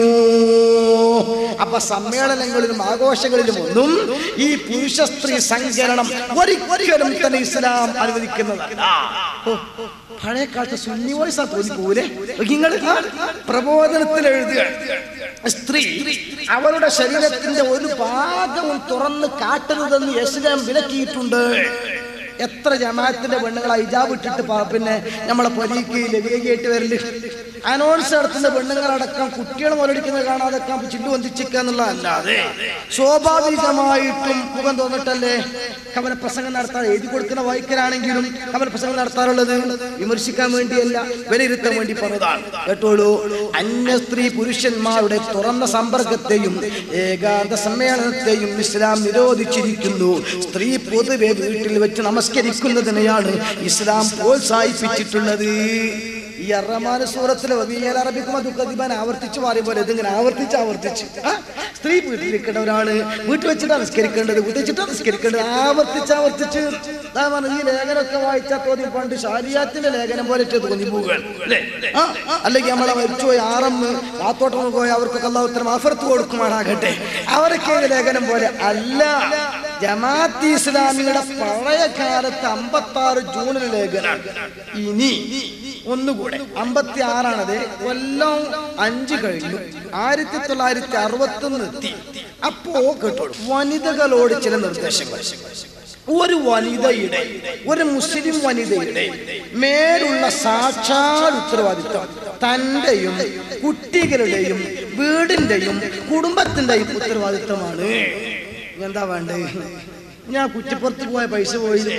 [SPEAKER 1] അപ്പൊ സമ്മേളനങ്ങളിലും ആഘോഷങ്ങളിലും ഒന്നും ഈ പുരുഷ സ്ത്രീ സങ്കരണം ഒരിക്കലും തന്നെ ഇസ്ലാം അനുവദിക്കുന്നതല്ല ഓ, പഴയ കാലത്ത് സുന്നി വോയിസാ തോന്നിപ്പോലെ നിങ്ങൾ പ്രബോധനത്തിൽ എഴുതുക സ്ത്രീ അവളുടെ ശരീരത്തിന്റെ ഒരു ഭാഗവും തുറന്ന് കാട്ടരുതെന്ന് ഇസ്ലാം വിലക്കിയിട്ടുണ്ട് എത്ര ജമാഅത്തിന്റെ പെണ്ണുങ്ങൾ ഹിജാബ് ഇട്ടിട്ട് പാ- പിന്നെ നമ്മളെ പൊലിക്ക് ലവിയായിട്ട് വരല് അനൗൺസ് നടത്തുന്ന പെണ്ണുങ്ങളടക്കം കുട്ടികൾ മുരടിക്കുന്നത് കാണാതെ ചില്ലു വന്ദിച്ചിക്കുക എന്നുള്ളതല്ലാതെ സ്വാഭാവികമായിട്ടും മുഖം തോന്നിട്ടല്ലേ കമല പ്രസംഗം നടത്താൻ എഴുതി കൊടുക്കുന്ന വായിക്കലാണെങ്കിലും കമല പ്രസംഗം നടത്താറുള്ളത് വിമർശിക്കാൻ വേണ്ടിയല്ല വിലയിരുത്താൻ വേണ്ടി പറഞ്ഞതാണ് കേട്ടോളൂ അന്യ സ്ത്രീ പുരുഷന്മാരുടെ തുറന്ന സമ്പർക്കത്തെയും ഏകാന്ത സമ്മേളനത്തെയും ഇസ്ലാം നിരോധിച്ചിരിക്കുന്നു സ്ത്രീ പൊതുവെ വീട്ടിൽ വെച്ച് നമസ്കരിക്കുന്നതിനെയാണ് ഇസ്ലാം പ്രോത്സാഹിപ്പിച്ചിട്ടുള്ളത് ഈ അറമാന സൂറത്തിലെ വബീയൽ അറബിക്കും അത് കദിബാൻ ആവർത്തിച്ച് പറയും പോലെ ഇതിങ്ങനെ ആവർത്തിച്ച് ആവർത്തിച്ച് ആ? സ്ത്രീ വീട്ടിലിരിക്കേണ്ടവരാണ് വീട്ടിൽ വെച്ചിട്ടാണ് നിസ്കരിക്കേണ്ടത് വീട്ടിൽ വെച്ചിട്ടാണ് നിസ്കരിക്കേണ്ടത് ആവർത്തിച്ച് ആവർത്തിച്ച് ദാ പറഞ്ഞ ഈ ലേഖനമൊക്കെ വായിച്ചാൽ തോന്നി പണ്ട് ഷാരിയാത്തിന്റെ ലേഖനം പോലെ തോന്നി പോവുകയാണ് അല്ലേ? ആ? അല്ലെങ്കിൽ നമ്മളെ മരിച്ചുപോയി ആറമ്മ് പാത്തോട്ടം പോയി അവർക്കൊക്കെ അല്ലാ ഉത്തരം അഫർത്ത് കൊടുക്കുമാറാകട്ടെ അവരൊക്കെ ഈ ലേഖനം പോലെ അല്ല ജമാഅത്ത് ഇസ്ലാമിയുടെ പഴയ കാലത്ത് അമ്പത്തി ആറ് ജൂണിലെ ലേഖനം ഇനി ഒന്നുകൂടെ അമ്പത്തി ആറാണത് കൊല്ലം അഞ്ച് കഴിഞ്ഞു ആയിരത്തി തൊള്ളായിരത്തി അറുപത്തി ഒന്ന് എത്തി അപ്പോ കേട്ടോളൂ വനിതകളോട് ചില നിർദ്ദേശങ്ങൾ ഒരു വനിതയുടെ ഒരു മുസ്ലിം വനിതയുടെ മേലുള്ള സാക്ഷാൽ ഉത്തരവാദിത്വം തന്റെയും കുട്ടികളുടെയും വീടിന്റെയും കുടുംബത്തിന്റെയും ഉത്തരവാദിത്വമാണ് എന്താ വേണ്ടത് ഞാൻ കുറ്റിപ്പുറത്ത് പോയ പൈസ പോയില്ലേ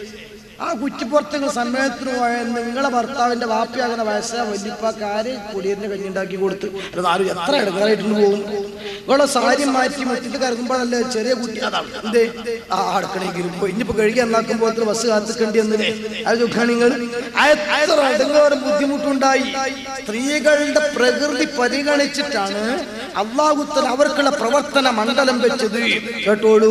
[SPEAKER 1] ആ കുറ്റിപ്പുറത്ത് സമ്മേളനത്തിന് പോയ നിങ്ങളെ ഭർത്താവിന്റെ വാപ്പിയാകുന്ന വയസ്സാ വല്യപ്പാക്കാര് കൊടിയറിന് കഞ്ഞിണ്ടാക്കി കൊടുത്ത് അത് നാല് എത്ര ഇടങ്ങളായിട്ടുണ്ട് പോകും നിങ്ങളെ സാരി മാറ്റി മുറ്റത്ത് കറങ്ങുമ്പോഴല്ലേ ചെറിയ കുട്ടി അതാണ് എന്തേ ആ അടുക്കണെങ്കിലും പോയി ഇനിയിപ്പോ കഴുകി നന്നാക്കുമ്പോൾ ബസ് കാത്തിക്കേണ്ടി എന്നേ അത് ചോദിക്കാൻ നിങ്ങൾ എത്ര ഇടങ്ങോറും ബുദ്ധിമുട്ടുണ്ടായി സ്ത്രീകളുടെ പ്രകൃതി പരിഗണിച്ചിട്ടാണ് അള്ളാഹുത്തൽ അവർക്കുള്ള പ്രവർത്തന മണ്ഡലം വെച്ചത് കേട്ടോളൂ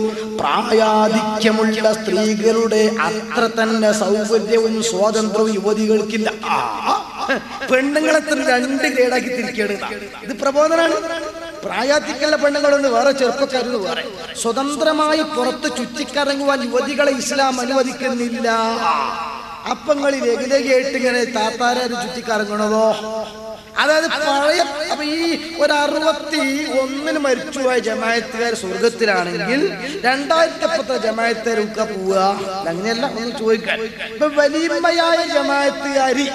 [SPEAKER 1] പ്രായാധിക്യമുള്ള സ്ത്രീകളുടെ അത്ര തന്നെ സൗകര്യവും സ്വാതന്ത്ര്യവും യുവതികൾക്കില്ല ആ, പെണ്ണുങ്ങളെ തന്നെ രണ്ട് ഗ്രേഡാക്കി തിരിക്കുകയാണ് ഇത് പ്രബോധനാണ് പ്രായാധിക്യമുള്ള പെണ്ണുങ്ങളൊന്ന് വേറെ ചെറുപ്പക്കാരെന്ന് വേറെ സ്വതന്ത്രമായി പുറത്ത് ചുറ്റിക്കറങ്ങുവാൻ യുവതികളെ ഇസ്ലാം അനുവദിക്കുന്നില്ല അപ്പങ്ങളിൽ ലഘുലഘയായിട്ട് ഇങ്ങനെ താത്താരെ ചുറ്റിക്കറങ്ങണതോ അതായത് പഴയ അപ്പൊ ഈ ഒരു അറുപത്തി ഒന്നിന് മരിച്ചുപോയ ജമായത്തുകാർ സ്വർഗത്തിലാണെങ്കിൽ രണ്ടായിരത്തി പത്ത് ജമായത്തുകാരൊക്കെ പോവുക അങ്ങനെയല്ല ഒന്ന് ചോദിക്കാൻ ഇപ്പൊ വലിയമ്മയായ ജമായത്തുകാരി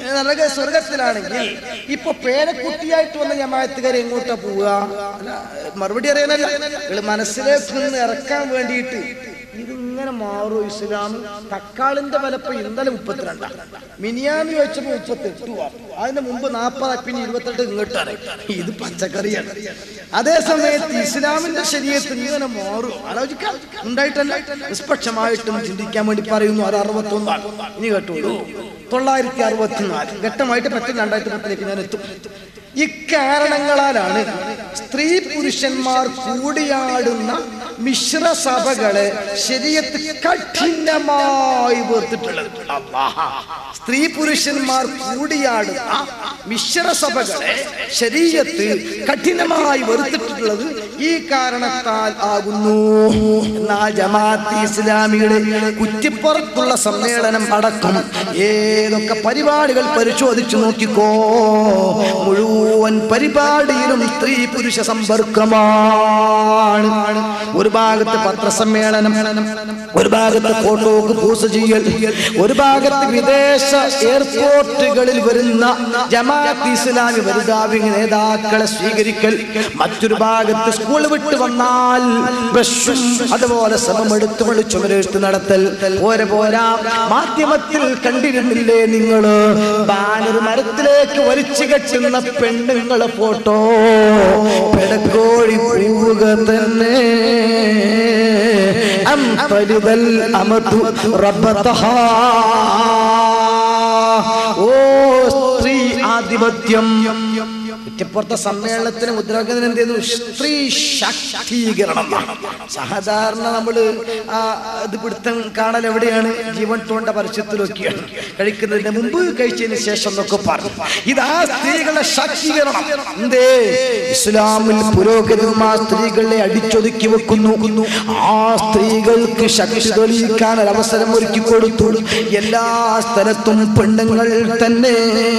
[SPEAKER 1] നരക സ്വർഗത്തിലാണെങ്കിൽ ഇപ്പൊ പേരക്കുട്ടിയായിട്ട് വന്ന ജമാഅത്തുകാർ എങ്ങോട്ടാ പോവുക അല്ല, മറുപടി അറിയാനല്ല നിങ്ങള് മനസ്സിലേക്ക് നിന്ന് ഇറക്കാൻ വേണ്ടിയിട്ട് ഇതിങ്ങനെ മാറും ഇസ്ലാം തക്കാളിന്റെ വിലപ്പ ഇന്നലെ മുപ്പത്തിരണ്ടാണ് മിനിയാന്ന് ചോദിച്ചപ്പോ മുപ്പത്തെട്ട് അതിന് മുമ്പ് നാൽപ്പത് പിന്നെ ഇരുപത്തെട്ട് ഇങ്ങോട്ടാണ് ഇത് പച്ചക്കറിയാണ് അതേ സമയത്ത് ഇസ്ലാമിന്റെ ശരീരത്തിൽ ഇങ്ങനെ മാറും ആലോചിക്കാം ഉണ്ടായിട്ടല്ല നിഷ്പക്ഷമായിട്ടും ചിന്തിക്കാൻ വേണ്ടി പറയുന്നു അത് അറുപത്തി ഒന്നാണ് ഇനി കേട്ടോളൂ തൊള്ളായിരത്തി അറുപത്തിനാല് ഘട്ടമായിട്ട് പറ്റും രണ്ടായിരത്തി പത്തിലേക്ക് ഞാൻ എത്തും ഇക്കാരണങ്ങളാലാണ് സ്ത്രീ പുരുഷന്മാർ കൂടിയാടുന്ന മിശ്ര സഭകളെ ശരീരത്ത് കഠിനമായി വേർത്തിട്ടുള്ളത് അല്ലാഹ്. സ്ത്രീ പുരുഷന്മാർ കൂടിയാടുന്ന മിശ്ര സഭകളെ ശരീരത്ത് കഠിനമായി വെറുത്തിട്ടുള്ളത് ഈ കാരണത്താൽ ആകുന്നു എന്നാൽ ജമാഅത്ത് ഇസ്ലാമിയുടെ കുറ്റിപ്പുറത്തുള്ള സമ്മേളനം അടക്കം ഏതൊക്കെ പരിപാടികൾ പരിശോധിച്ചു നോക്കിക്കോ മുഴുവൻ പരിപാടിയിലും സ്ത്രീ പുരുഷ സമ്പർക്കമാണ് ഒരു ഭാഗത്ത് പത്രസമ്മേളനം ഒരു ഭാഗത്ത് ഫോട്ടോക്ക് പൂസ ചെയ്യൽ ഒരു ഭാഗത്ത് വിദേശ എയർപോർട്ടുകളിൽ വരുന്ന ജമാഅത്ത് ഇസ്ലാമി വലുതാവി നേതാക്കളെ സ്വീകരിക്കൽ മറ്റൊരു ഭാഗത്ത് സ്കൂൾ വിട്ട് വന്നാൽ ബ്രഷും അതുപോലെ ശ്രമമെടുത്ത് വിളിച്ചുമരെടുത്ത് നടത്തൽ പോരെ പോരാ മാധ്യമത്തിൽ കണ്ടിരുന്നില്ലേ നിങ്ങള് ബാനർ മരത്തിലേക്ക് വലിച്ചു കെട്ടുന്ന പെണ്ണുങ്ങളെ ഫോട്ടോ പെടക്കോഴി പോവുക തന്നെ അം തരുതൽ അമതു റബ്ബതഹാ. ഓ സ്ത്രീ ആധിപത്യം കുറ്റപ്പുറത്തെ സമ്മേളനത്തിന് മുദ്രാവാക്യത്തിന് എന്ത് ചെയ്യുന്നു സ്ത്രീ ശാക്തീകരണം സാധാരണ നമ്മള് ആ ഇത് പിടുത്തം കാണൽ എവിടെയാണ് ജീവൻ തോണ്ട പരസ്യത്തിലൊക്കെയാണ് കഴിക്കുന്നതിന് മുമ്പ് കഴിച്ചതിന് ശേഷം എന്നൊക്കെ പറഞ്ഞു ഇതാ സ്ത്രീകളുടെ ശാക്തീകരണം എന്തേ ഇസ്ലാമിൽ പുരോഗതിയുമാ സ്ത്രീകളെ അടിച്ചൊതുക്കി വെക്കുന്നു ആ സ്ത്രീകൾക്ക് ശക്തി തെളിയിക്കാൻ ഒരു അവസരം ഒരുക്കി കൊടുത്തു എല്ലാ സ്ഥലത്തും പെണ്ണുങ്ങൾ തന്നെ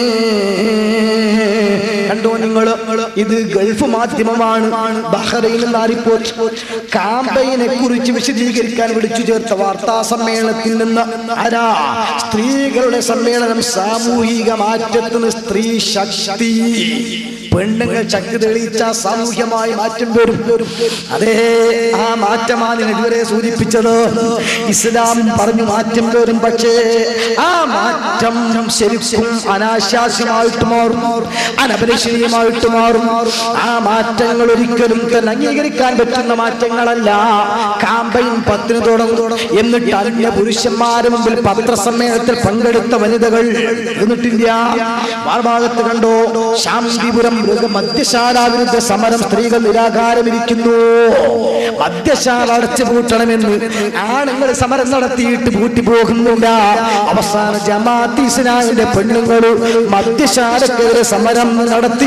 [SPEAKER 1] കണ്ടോ നിങ്ങൾ ഇത് ഗൾഫ് മാധ്യമമാണ് ബഹ്റൈനിൽ നിന്ന് ആ റിപ്പോർട്ട് കാമ്പയിനെ കുറിച്ച് വിശദീകരിക്കാൻ വിളിച്ചു ചേർത്ത വാർത്താ സമ്മേളനത്തിൽ നിന്ന് ആരാ സ്ത്രീകളുടെ സമ്മേളനം സാമൂഹിക മാറ്റത്തിന് സ്ത്രീ ശക്തി പെണ്ണുങ്ങൾ ശക്തി തെളിയിച്ച സാമൂഹ്യമായി മാറ്റം വരും അതേ ആ മാറ്റമാണ് ഞാൻ ഇതുവരെ സൂചിപ്പിച്ചത് ഇസ്ലാം പറഞ്ഞു മാറ്റം വരും പക്ഷേ ആ മാറ്റം ശരിക്കും അനാശാസ്യമായിട്ട് മാറും അനപരിശീലമായിട്ട് മാറും ആ മാറ്റങ്ങൾ ഒരിക്കലും തന്നെ അംഗീകരിക്കാൻ പറ്റുന്ന മാറ്റങ്ങളല്ല കാമ്പയിൻ പത്തിന് തുടങ്ങും എന്നിട്ട് അന്യ പുരുഷന്മാരുടെ മുമ്പിൽ പത്രസമ്മേളനത്തിൽ പങ്കെടുത്ത വനിതകൾ എന്നിട്ടില്ല ഭാഗത്ത് കണ്ടോ ശാന്തിപുരം മൃഗ മദ്യശാല വിരുദ്ധ സമരം സ്ത്രീകൾ നിരാകാരമിരിക്കുന്നു മദ്യശാല അടച്ചു പൂട്ടണമെന്ന് ആണുങ്ങൾ സമരം നടത്തിയിട്ട് പൂട്ടി പോകുന്നില്ല അവസാന ജമാഅത്ത് ഇസ്ലാമിന്റെ പെണ്ണുങ്ങൾ മദ്യശാലക്കെതിരെ സമരം നടത്തി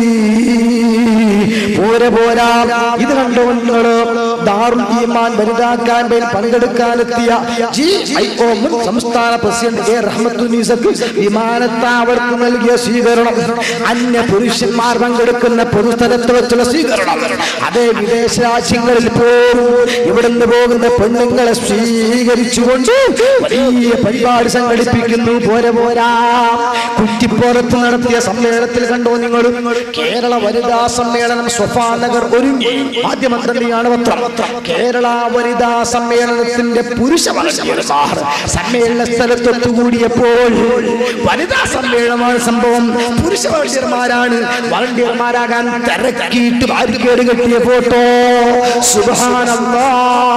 [SPEAKER 1] പോരെ പോരാ ഇത് കണ്ടോ നിങ്ങള് ദാറുൽ ഈമാൻ വനിതാ ക്യാമ്പയിൻ പങ്കെടുക്കാനെത്തിയ ജി ഐ ഒ മുൻ സംസ്ഥാന പ്രസിഡന്റ് എ റഹ്മത്തുനീസക്ക് വിമാനത്താവളർക്ക് നൽകിയ സ്വീകരണം അന്യ പുരുഷന്മാർ പങ്കെടുക്കുന്ന പൊതുസ്ഥലത്ത് വെച്ചുള്ള സ്വീകരണം അതേ വിദേശ രാജ്യങ്ങളിൽ പോലും ഇവിടുന്ന് പോകുന്ന പെണ്ണുങ്ങളെ സ്വീകരിച്ചുകൊണ്ട് വലിയ പരിപാടി സംഘടിപ്പിക്കുന്നു പോരെ പോരാ കുറ്റിപ്പുറത്ത് നടത്തിയ സമ്മേളനത്തിൽ കണ്ടോ നിങ്ങൾ കേരള വനിതാ സമ്മേളനം സ്വഫാ നഗർ ഒരുങ്ങി മാധ്യമം തന്നെയാണ് പത്രം കേരള വനിതാ സമ്മേളനത്തിന്റെ പുരുഷ വളണ്ടിയർമാർ സമ്മേളന സ്ഥലത്തൊത്തുകൂടിയപ്പോൾ വനിതാ സമ്മേളനമാണ് സംഭവം പുരുഷ വളണ്ടിയർമാരാണ് വളണ്ടിയർമാരാകാൻ തിരക്കിയിട്ട് ബാരിക്കേഡ് കെട്ടിയ ഫോട്ടോ സുബാനല്ലാ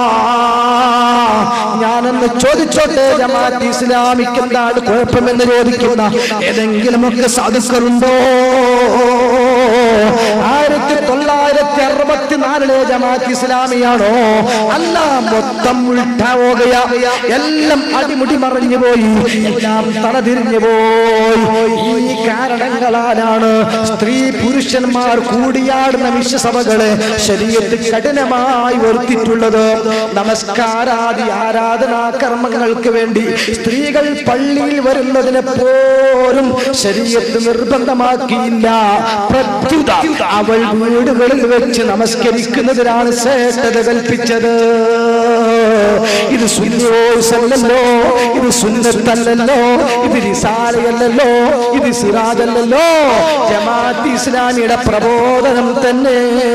[SPEAKER 1] ഞാനെന്ന് ചോദിച്ചോട്ടെ ജമാഅത്ത് ഇസ്ലാമിക്ക് എന്താണ് കുഴപ്പമെന്ന് ചോദിക്കുന്ന ഏതെങ്കിലുമൊക്കെ സാധുക്കളുണ്ടോ ആയിരത്തി തൊള്ളായിരത്തി അറുപത്തിനാലിലെ ജമാഅത്ത് ഇസ്ലാമിയാണോ അല്ല മൊത്തം ഉൾട്ടാവുകയാ എല്ലാം അടിമുടി മറിഞ്ഞു പോയി എല്ലാം തലതിരിഞ്ഞു പോയി ഈ കാരണങ്ങളാലാണ് സ്ത്രീ പുരുഷന്മാർ കൂടിയാടുന്ന വിശ്വസഭകളെ ശരീരത്ത് കഠിനമായി വർത്തിട്ടുള്ളത് നമസ്കാരാദി ആരാധനാ കർമ്മങ്ങൾക്ക് വേണ്ടി സ്ത്രീകൾ പള്ളിയിൽ വരുന്നതിനെ പോലും ശരീരത്ത് നിർബന്ധമാക്കിയില്ല പ്രത്യുത അവൾ വീടുകളിൽ വെച്ച് നമസ്കരിക്കുന്നതിനാണ് ശ്രേഷ്ഠത കൽപ്പിച്ചത് ഇത് സുന്നോസല്ലോ ഇത് സുന്നത്തല്ലല്ലോ ഇത് റിസാലയല്ലല്ലോ ഇത് സിറാജല്ലല്ലോ ജമാഅത്ത് ഇസ്ലാമിയുടെ പ്രബോധനം തന്നെ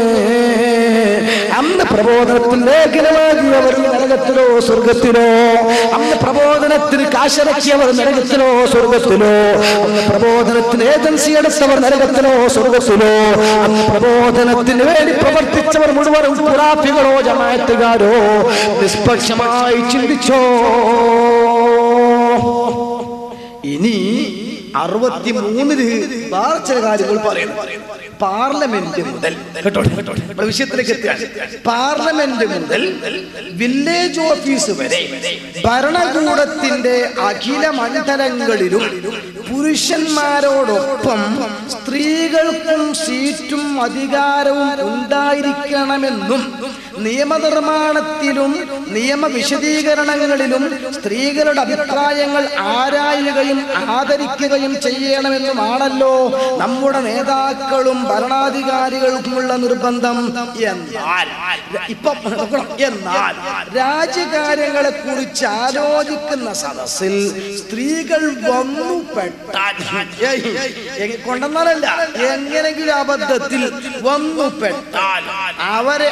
[SPEAKER 1] അന്ന് പ്രബോധനത്തിൽ ലേഖനമാകിയവർ നരകത്തിലോ സ്വർഗത്തിലോ അന്ന് പ്രബോധനത്തിന് കാശിറക്കിയവർ നരകത്തിലോ സ്വർഗത്തിലോ അന്ന് പ്രബോധനത്തിന് ഏജൻസി എടുത്തവർ നരകത്തിലോ സ്വർഗത്തിലോ അന്ന് പ്രബോധനത്തിന് വേണ്ടി പ്രവർത്തിച്ചവർ മുഴുവനും ഖുറാഫികളോ ജമായത്തുകാരോ നിഷ്പക്ഷമായി ചിന്തിച്ചോ ഇനി അറുപത്തി മൂന്നില് വേറെ ചില കാര്യങ്ങൾ പറയുന്നു പാർലമെന്റ് മുതൽ കേട്ടോ നമ്മുടെ വിഷയത്തിലേക്ക് എത്തുകയാണ് പാർലമെന്റ് മുതൽ വില്ലേജ് ഓഫീസ് വരെ ഭരണകൂടത്തിന്റെ അഖില മണ്ഡലങ്ങളിലും പുരുഷന്മാരോടൊപ്പം സ്ത്രീകൾക്കും സീറ്റും അധികാരവും ഉണ്ടായിരിക്കണമെന്നും നിയമനിർമ്മാണത്തിലും നിയമ വിശദീകരണങ്ങളിലും സ്ത്രീകളുടെ അഭിപ്രായങ്ങൾ ആരായുകയും ആദരിക്കുകയും ചെയ്യണമെന്നുമാണല്ലോ നമ്മുടെ നേതാക്കളും ഭരണാധികാരികൾക്കുമുള്ള നിർബന്ധം എന്നാൽ ഇപ്പൊ നോക്കണം. എന്നാൽ രാജ്യകാര്യങ്ങളെ കുറിച്ച് ആലോചിക്കുന്ന സദസ്സിൽ സ്ത്രീകൾ വന്നു പെട്ടാൽ ഏയ്, എങ്ങ- കൊണ്ടെന്നാലല്ല എങ്ങനെങ്കിലും അബദ്ധത്തിൽ വന്നു പെട്ടാൽ അവരെ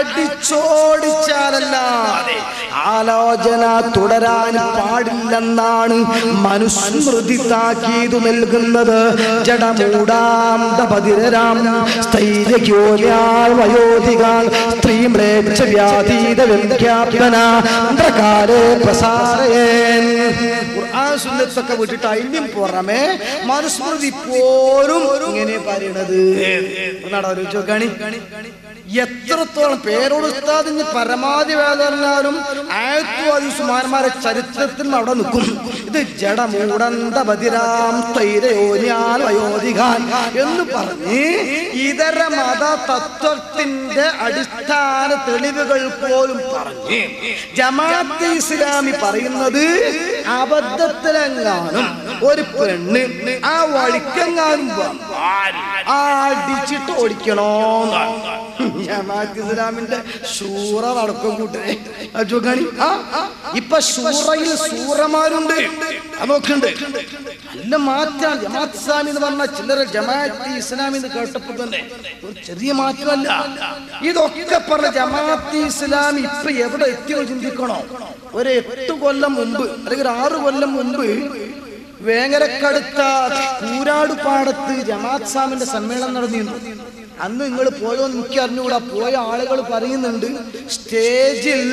[SPEAKER 1] അടിച്ചോടിച്ചാലല്ലാതെ ആലോചന തുടരാൻ പാടില്ലെന്നാണ് മനുസ്മൃതി താക്കീതു നൽകുന്നത് ജഡമൂടാന്തപതിരാം സ്ഥൈര്യക്യോന്യാൾ വയോധികാൽ സ്ത്രീമ്ലേച്ഛ വ്യാധീത വ്യാപ്തന പ്രകാരെ പ്രസാരയൻ ഖുർആൻ സുന്നത്തൊക്കെ വിട്ടിട്ട് അതിനും പുറമെ മനുസ്മൃതി പോലും ഇങ്ങനെ പറയണത് ഒന്നാടോ ആലോചിച്ച് നോക്കാണി എത്രത്തോളം പേരോട് ഉസ്താദിന് പരമാവധി വേദനാലും ആയത്വാദി സുമാരന്മാരെ ചരിത്രത്തിൽ അവിടെ നിൽക്കും ഇത് ജഡമൂടന്ത ബദിരാം തൈരയോനിയാൽ വയോധികാൻ എന്ന് പറഞ്ഞ് ഇതര മത തത്വത്തിന്റെ അടിസ്ഥാന തെളിവുകൾ പോലും പറഞ്ഞ് ജമാഅത്ത് ഇസ്ലാമി പറയുന്നത് അബദ്ധത്തിലെങ്ങാനും ഒരു പെണ്ണ് ആ വഴിക്കെങ്ങാനും വന്നാൽ ആ അടിച്ചിട്ട് ഓടിക്കണോന്നാണ് ജമാഅത്ത് ഇസ്ലാമിന്റെ സൂറ നടക്കും കൂട്ടരെ നോക്കാണി ആ ആ, ഇപ്പൊ സൂറയിൽ സൂറമാരുണ്ട് അത് നോക്കണ്ട് നല്ല മാറ്റാണ് ജമാഅത്ത് ഇസ്ലാമി എന്ന് പറഞ്ഞ ചിലർ ജമാഅത്ത് ഇസ്ലാമി എന്ന് കേട്ടപ്പോ തന്നെ ഒരു ചെറിയ മാറ്റമല്ല ഇതൊക്കെ പറഞ്ഞ ജമാഅത്ത് ഇസ്ലാമി ഇപ്പൊ എവിടെ എത്തിയോ ചിന്തിക്കണോ ഒരു എട്ട് കൊല്ലം മുമ്പ് അല്ലെങ്കിൽ ഒരു ആറ് കൊല്ലം മുമ്പ് വേങ്ങരക്കടുത്ത കൂരാട് പാടത്ത് ജമാഅത്ത് ഇസ്ലാമിന്റെ സമ്മേളനം നടന്നിരുന്നു അന്ന് നിങ്ങൾ പോയോ എന്ന് എനിക്ക് അറിഞ്ഞുകൂടാ പോയ ആളുകൾ പറയുന്നുണ്ട് സ്റ്റേജിൽ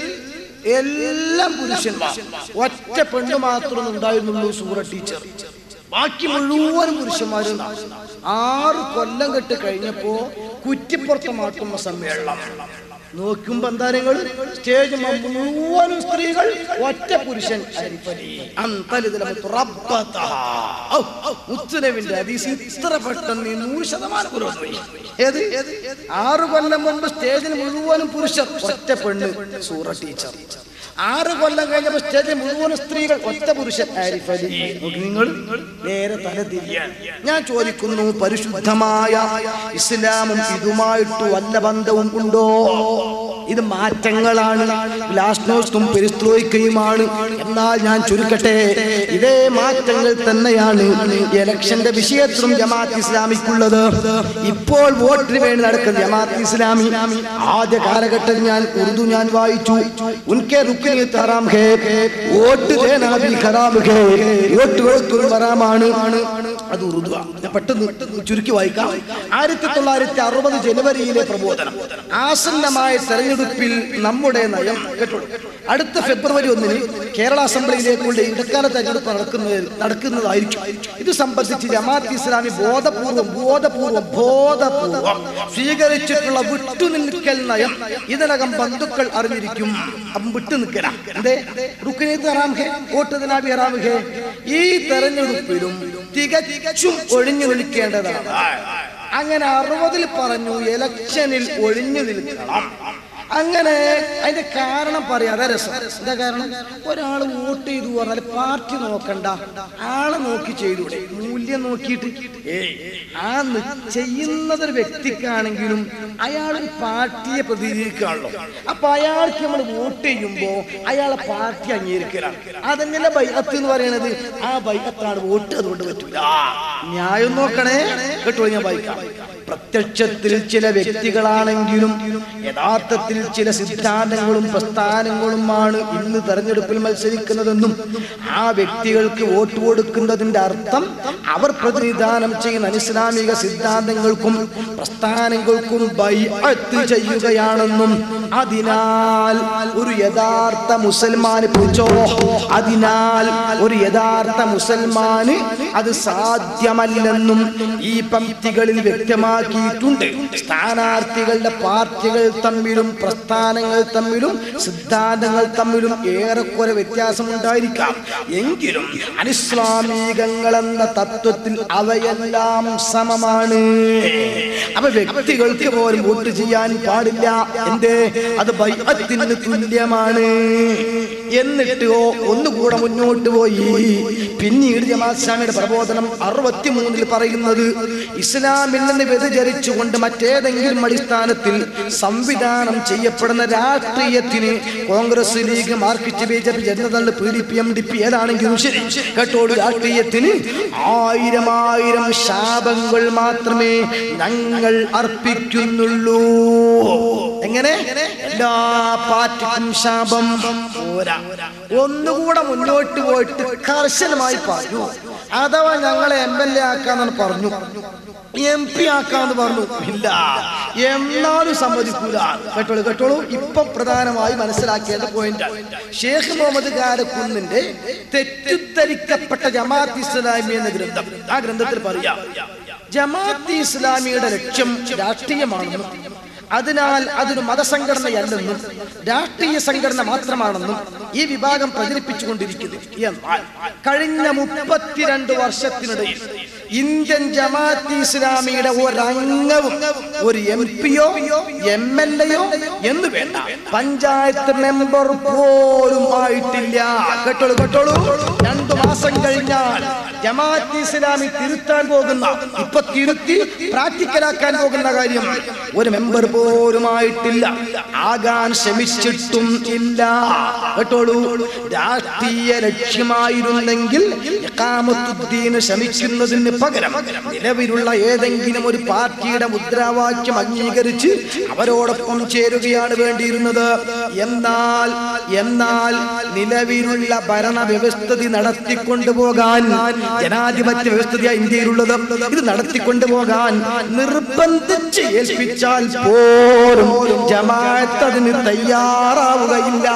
[SPEAKER 1] എല്ലാം പുരുഷന്മാർ ഒറ്റ പെണ്ണ് മാത്രമേ ഉണ്ടായിരുന്നുള്ളൂ സൂറ ടീച്ചർ ബാക്കി മുഴുവനും പുരുഷന്മാരും ആറ് കൊല്ലം കെട്ട് കഴിഞ്ഞപ്പോ കുറ്റിപ്പുറത്തമാക്കുന്ന സമ്മേളനം നോക്കുമ്പോ എന്താ നിങ്ങൾ സ്റ്റേജ് മുഴുവനും സ്ത്രീകൾ ഒറ്റ പുരുഷൻ അരിപ്പലി. അന്തലിതലമത്ത് റബ്ബത്തഹ. ഔ, ഔ, മുത്തുനബിന്റെ ഹദീസ് ഇത്ര പെട്ടെന്ന് ഈ നൂറ് ശതമാനം പുരോഗതി ഏത് ആറ് കൊല്ലം മുമ്പ് സ്റ്റേജിൽ മുഴുവനും പുരുഷർ ഒറ്റ പെണ്ണ് സൂറ ടീച്ചർ ആറ് കൊല്ലം കഴിഞ്ഞപ്പോ സ്റ്റേജിൽ മുഴുവനും സ്ത്രീകൾ ഒറ്റ പുരുഷൻ ആരിഫ് അലി നോക്ക് നിങ്ങൾ നേരെ തല തിരിയാൻ ഞാൻ ചോദിക്കുന്നു പരിശുദ്ധമായ ഇസ്ലാമും ഇതുമായിട്ട് വല്ല ബന്ധവും ഉണ്ടോ ഇത് മാറ്റങ്ങളാണ് ലാസ്നോസ്റ്റും പെരിസ്ത്രോയിക്കയുമാണ് എന്നാൽ ഞാൻ ചുരുക്കട്ടെ ഇതേ മാറ്റങ്ങൾ തന്നെയാണ് ഇലക്ഷന്റെ വിഷയത്തിലും ജമാഅത്ത് ഇസ്ലാമിക്കുള്ളത് ഇപ്പോൾ വോട്ടിന് വേണ്ടി നടക്കുന്ന ജമാഅത്ത് ഇസ്ലാമി ആദ്യ കാലഘട്ടത്തിൽ ഞാൻ ഉറുദു ഞാൻ വായിച്ചു ഉൻകെ റുക്കിനിയത്ത് ഹറാം ഹേ വോട്ട് ദേനാ ബി ഹറാം ഹേ വോട്ട് കൊടുക്കലും ഹറാമാണ് അത് ഉറുദു ഞാൻ പെട്ടെന്ന് ചുരുക്കി വായിക്കാം ആയിരത്തി തൊള്ളായിരത്തി അറുപത് ജനുവരിയിലെ പ്രബോധനം ആസന്നമായ തെരഞ്ഞെടുപ്പിൽ നമ്മുടെ നയം കേട്ടോ അടുത്ത ഫെബ്രുവരി ഒന്നിന് കേരള അസംബ്ലിയിലേക്കുള്ള ഇടക്കാല തെരഞ്ഞെടുപ്പ് നടക്കുന്നത് നടക്കുന്നതായിരിക്കും ഇത് സംബന്ധിച്ച് ജമാഅത്ത് ഇസ്ലാമി ബോധപൂർവം ബോധപൂർവം ബോധപൂർവം സ്വീകരിച്ചിട്ടുള്ള വിട്ടുനിൽക്കൽ നയം ഇതിനകം ബന്ധുക്കൾ അറിഞ്ഞിരിക്കും അപ്പം വിട്ടുനിൽക്കല എന്തേ റുക്കിനീത്ത് ഹറാം ഹേ വോട്ട് ദിനാബി ഹറാം ഹേ ഈ തെരഞ്ഞെടുപ്പിലും തികച്ചും ഒഴിഞ്ഞു നിൽക്കേണ്ടതാണ് അങ്ങനെ അറുപതിൽ പറഞ്ഞു ഇലക്ഷനിൽ ഒഴിഞ്ഞു നിൽക്കണം അങ്ങനെ അതിന്റെ കാരണം പറയാം അതാ രസം എന്താ കാരണം ഒരാൾ വോട്ട് ചെയ്തു പറഞ്ഞാൽ പാർട്ടി നോക്കണ്ട ആളെ നോക്കി ചെയ്തൂടെ മൂല്യം നോക്കിയിട്ട് ഏയ് ആ നി- ചെയ്യുന്നത് ഒരു വ്യക്തിക്കാണെങ്കിലും അയാൾ ഒരു പാർട്ടിയെ പ്രതിനിധീകരിക്കുകയാണല്ലോ അപ്പൊ അയാൾക്ക് നമ്മൾ വോട്ട് ചെയ്യുമ്പോ അയാളെ പാർട്ടി അംഗീകരിക്കലാണ് അതന്നെയല്ലേ ബൈഅത്ത് എന്ന് പറയുന്നത് ആ ബൈഅത്താണ് വോട്ട് അതുകൊണ്ട് പറ്റൂല ന്യായം നോക്കണേ കേട്ടോ ഞാൻ വായിക്കാം പ്രത്യക്ഷത്തിൽ ചില വ്യക്തികളാണെങ്കിലും യഥാർത്ഥത്തിൽ ചില സിദ്ധാന്തങ്ങളും പ്രസ്ഥാനങ്ങളുമാണ് ഇന്ന് തെരഞ്ഞെടുപ്പിൽ മത്സരിക്കുന്നതെന്നും ആ വ്യക്തികൾക്ക് വോട്ട് കൊടുക്കുന്നതിന്റെ അർത്ഥം അവർ പ്രതിനിധാനം ചെയ്യുന്ന അനിസ്ലാമിക സിദ്ധാന്തങ്ങൾക്കും പ്രസ്ഥാനങ്ങൾക്കും ബൈഅത്ത് ചെയ്യുകയാണെന്നും അതിനാൽ ഒരു യഥാർത്ഥ മുസൽമാന് പിടിച്ചോ അതിനാൽ ഒരു യഥാർത്ഥ മുസൽമാന് അത് സാധ്യമല്ലെന്നും ഈ പംക്തികളിൽ വ്യക്തമാക്കിയിട്ടുണ്ട് സ്ഥാനാർത്ഥികളുടെ പാർട്ടികൾ തമ്മിലും പ്രസ്ഥാനങ്ങൾ തമ്മിലും സിദ്ധാന്തങ്ങൾ തമ്മിലും ഏറെക്കുറെ വ്യത്യാസമുണ്ടായിരിക്കാം എങ്കിലും അനിസ്ലാമികങ്ങൾ എന്ന തത്വത്തിൽ അവയെല്ലാം സമമാണ് അപ്പൊ വ്യക്തികൾക്ക് പോലും വോട്ട് ചെയ്യാൻ പാടില്ല എന്തേ അത് ബൈഅത്തിന് തുല്യമാണ് എന്നിട്ടോ ഒന്നുകൂടെ മുന്നോട്ട് പോയി പിന്നീട് ജമാഅത്ത് ഇസ്ലാമിയുടെ പ്രബോധനം അറുപത്തിമൂന്നിൽ പറയുന്നത് ഇസ്ലാമിൽ നിന്ന് വ്യതിചരിച്ചുകൊണ്ട് മറ്റേതെങ്കിലും അടിസ്ഥാനത്തിൽ സംവിധാനം ചെയ്യപ്പെടുന്ന രാഷ്ട്രീയത്തിന് Congress League Marxist B J P ജനതകൾ P D P M D P ഏതാണെങ്കിലും ശരി കേട്ടോട് രാഷ്ട്രീയത്തിന് ആയിരം ആയിരം ശാപങ്ങൾ മാത്രമേ ഞങ്ങൾ അർപ്പിക്കുന്നുള്ളൂ എങ്ങനെ എല്ലാ പാർട്ടിക്കും ശാപം പോരാ ഒന്നുകൂടെ മുന്നോട്ട് പോയിട്ട് കർശനമായി പറഞ്ഞു അഥവാ ഞങ്ങളെ എം എൽ എ ആക്കാന്നാണ് പറഞ്ഞു എം പി ആക്കാന്ന് പറഞ്ഞു ഇല്ല എന്നാലും സമ്മതിക്കൂല കേട്ടോളൂ കേട്ടോളൂ ഇപ്പൊ പ്രധാനമായി മനസ്സിലാക്കേണ്ട പോയിന്റ് ഷേഖ് മുഹമ്മദ് കാരക്കുന്നിന്റെ തെറ്റിദ്ധരിക്കപ്പെട്ട ജമാഅത്ത് ഇസ്ലാമി എന്ന ഗ്രന്ഥം ആ ഗ്രന്ഥത്തിൽ പറയാം ജമാഅത്ത് ഇസ്ലാമിയുടെ ലക്ഷ്യം രാഷ്ട്രീയമാണെന്നും അതിനാൽ അതൊരു മതസംഘടനയല്ലെന്നും രാഷ്ട്രീയ സംഘടന മാത്രമാണെന്നും ഈ വിഭാഗം പ്രചരിപ്പിച്ചുകൊണ്ടിരിക്കുന്നു എന്നാൽ കഴിഞ്ഞ മുപ്പത്തിരണ്ട് വർഷത്തിനിടയിൽ ഇന്ത്യൻ ജമാഅത്ത് ഇസ്ലാമിയുടെ ഒരംഗവും ഒരു എം പിയോ എം എൽ എയോ എന്ന് വേണ്ട പഞ്ചായത്ത് മെമ്പർ പോലും ആയിട്ടില്ല കേട്ടോളൂ കേട്ടോളൂ രണ്ടു മാസം കഴിഞ്ഞാൽ ജമാഅത്ത് ഇസ്ലാമി തിരുത്താൻ പോകുന്ന ഇപ്പൊ തിരുത്തി പ്രാക്ടിക്കലാക്കാൻ പോകുന്ന കാര്യം ഒരു മെമ്പർ പോലും ആയിട്ടില്ല ആകാൻ ശ്രമിച്ചിട്ടും ഇല്ല കേട്ടോളൂ രാഷ്ട്രീയ ലക്ഷ്യമായിരുന്നെങ്കിൽ ഇഖാമത്തുദ്ദീന് ശ്രമിക്കുന്നതിന് പകരം നിലവിലുള്ള ഏതെങ്കിലും ഒരു പാർട്ടിയുടെ മുദ്രാവാക്യം അംഗീകരിച്ച് അവരോടൊപ്പം ചേരുകയാണ് വേണ്ടിയിരുന്നത് എന്നാൽ എന്നാൽ നിലവിലുള്ള ഭരണ വ്യവസ്ഥിതി നടത്തിക്കൊണ്ടുപോകാൻ ജനാധിപത്യ വ്യവസ്ഥിതിയ ഇന്ത്യയിലുള്ളത് ഇത് നടത്തിക്കൊണ്ടുപോകാൻ നിർബന്ധിച്ച് ഏൽപ്പിച്ചാൽ പോലും ജമാഅത്ത് അതിന് തയ്യാറാവുകയില്ല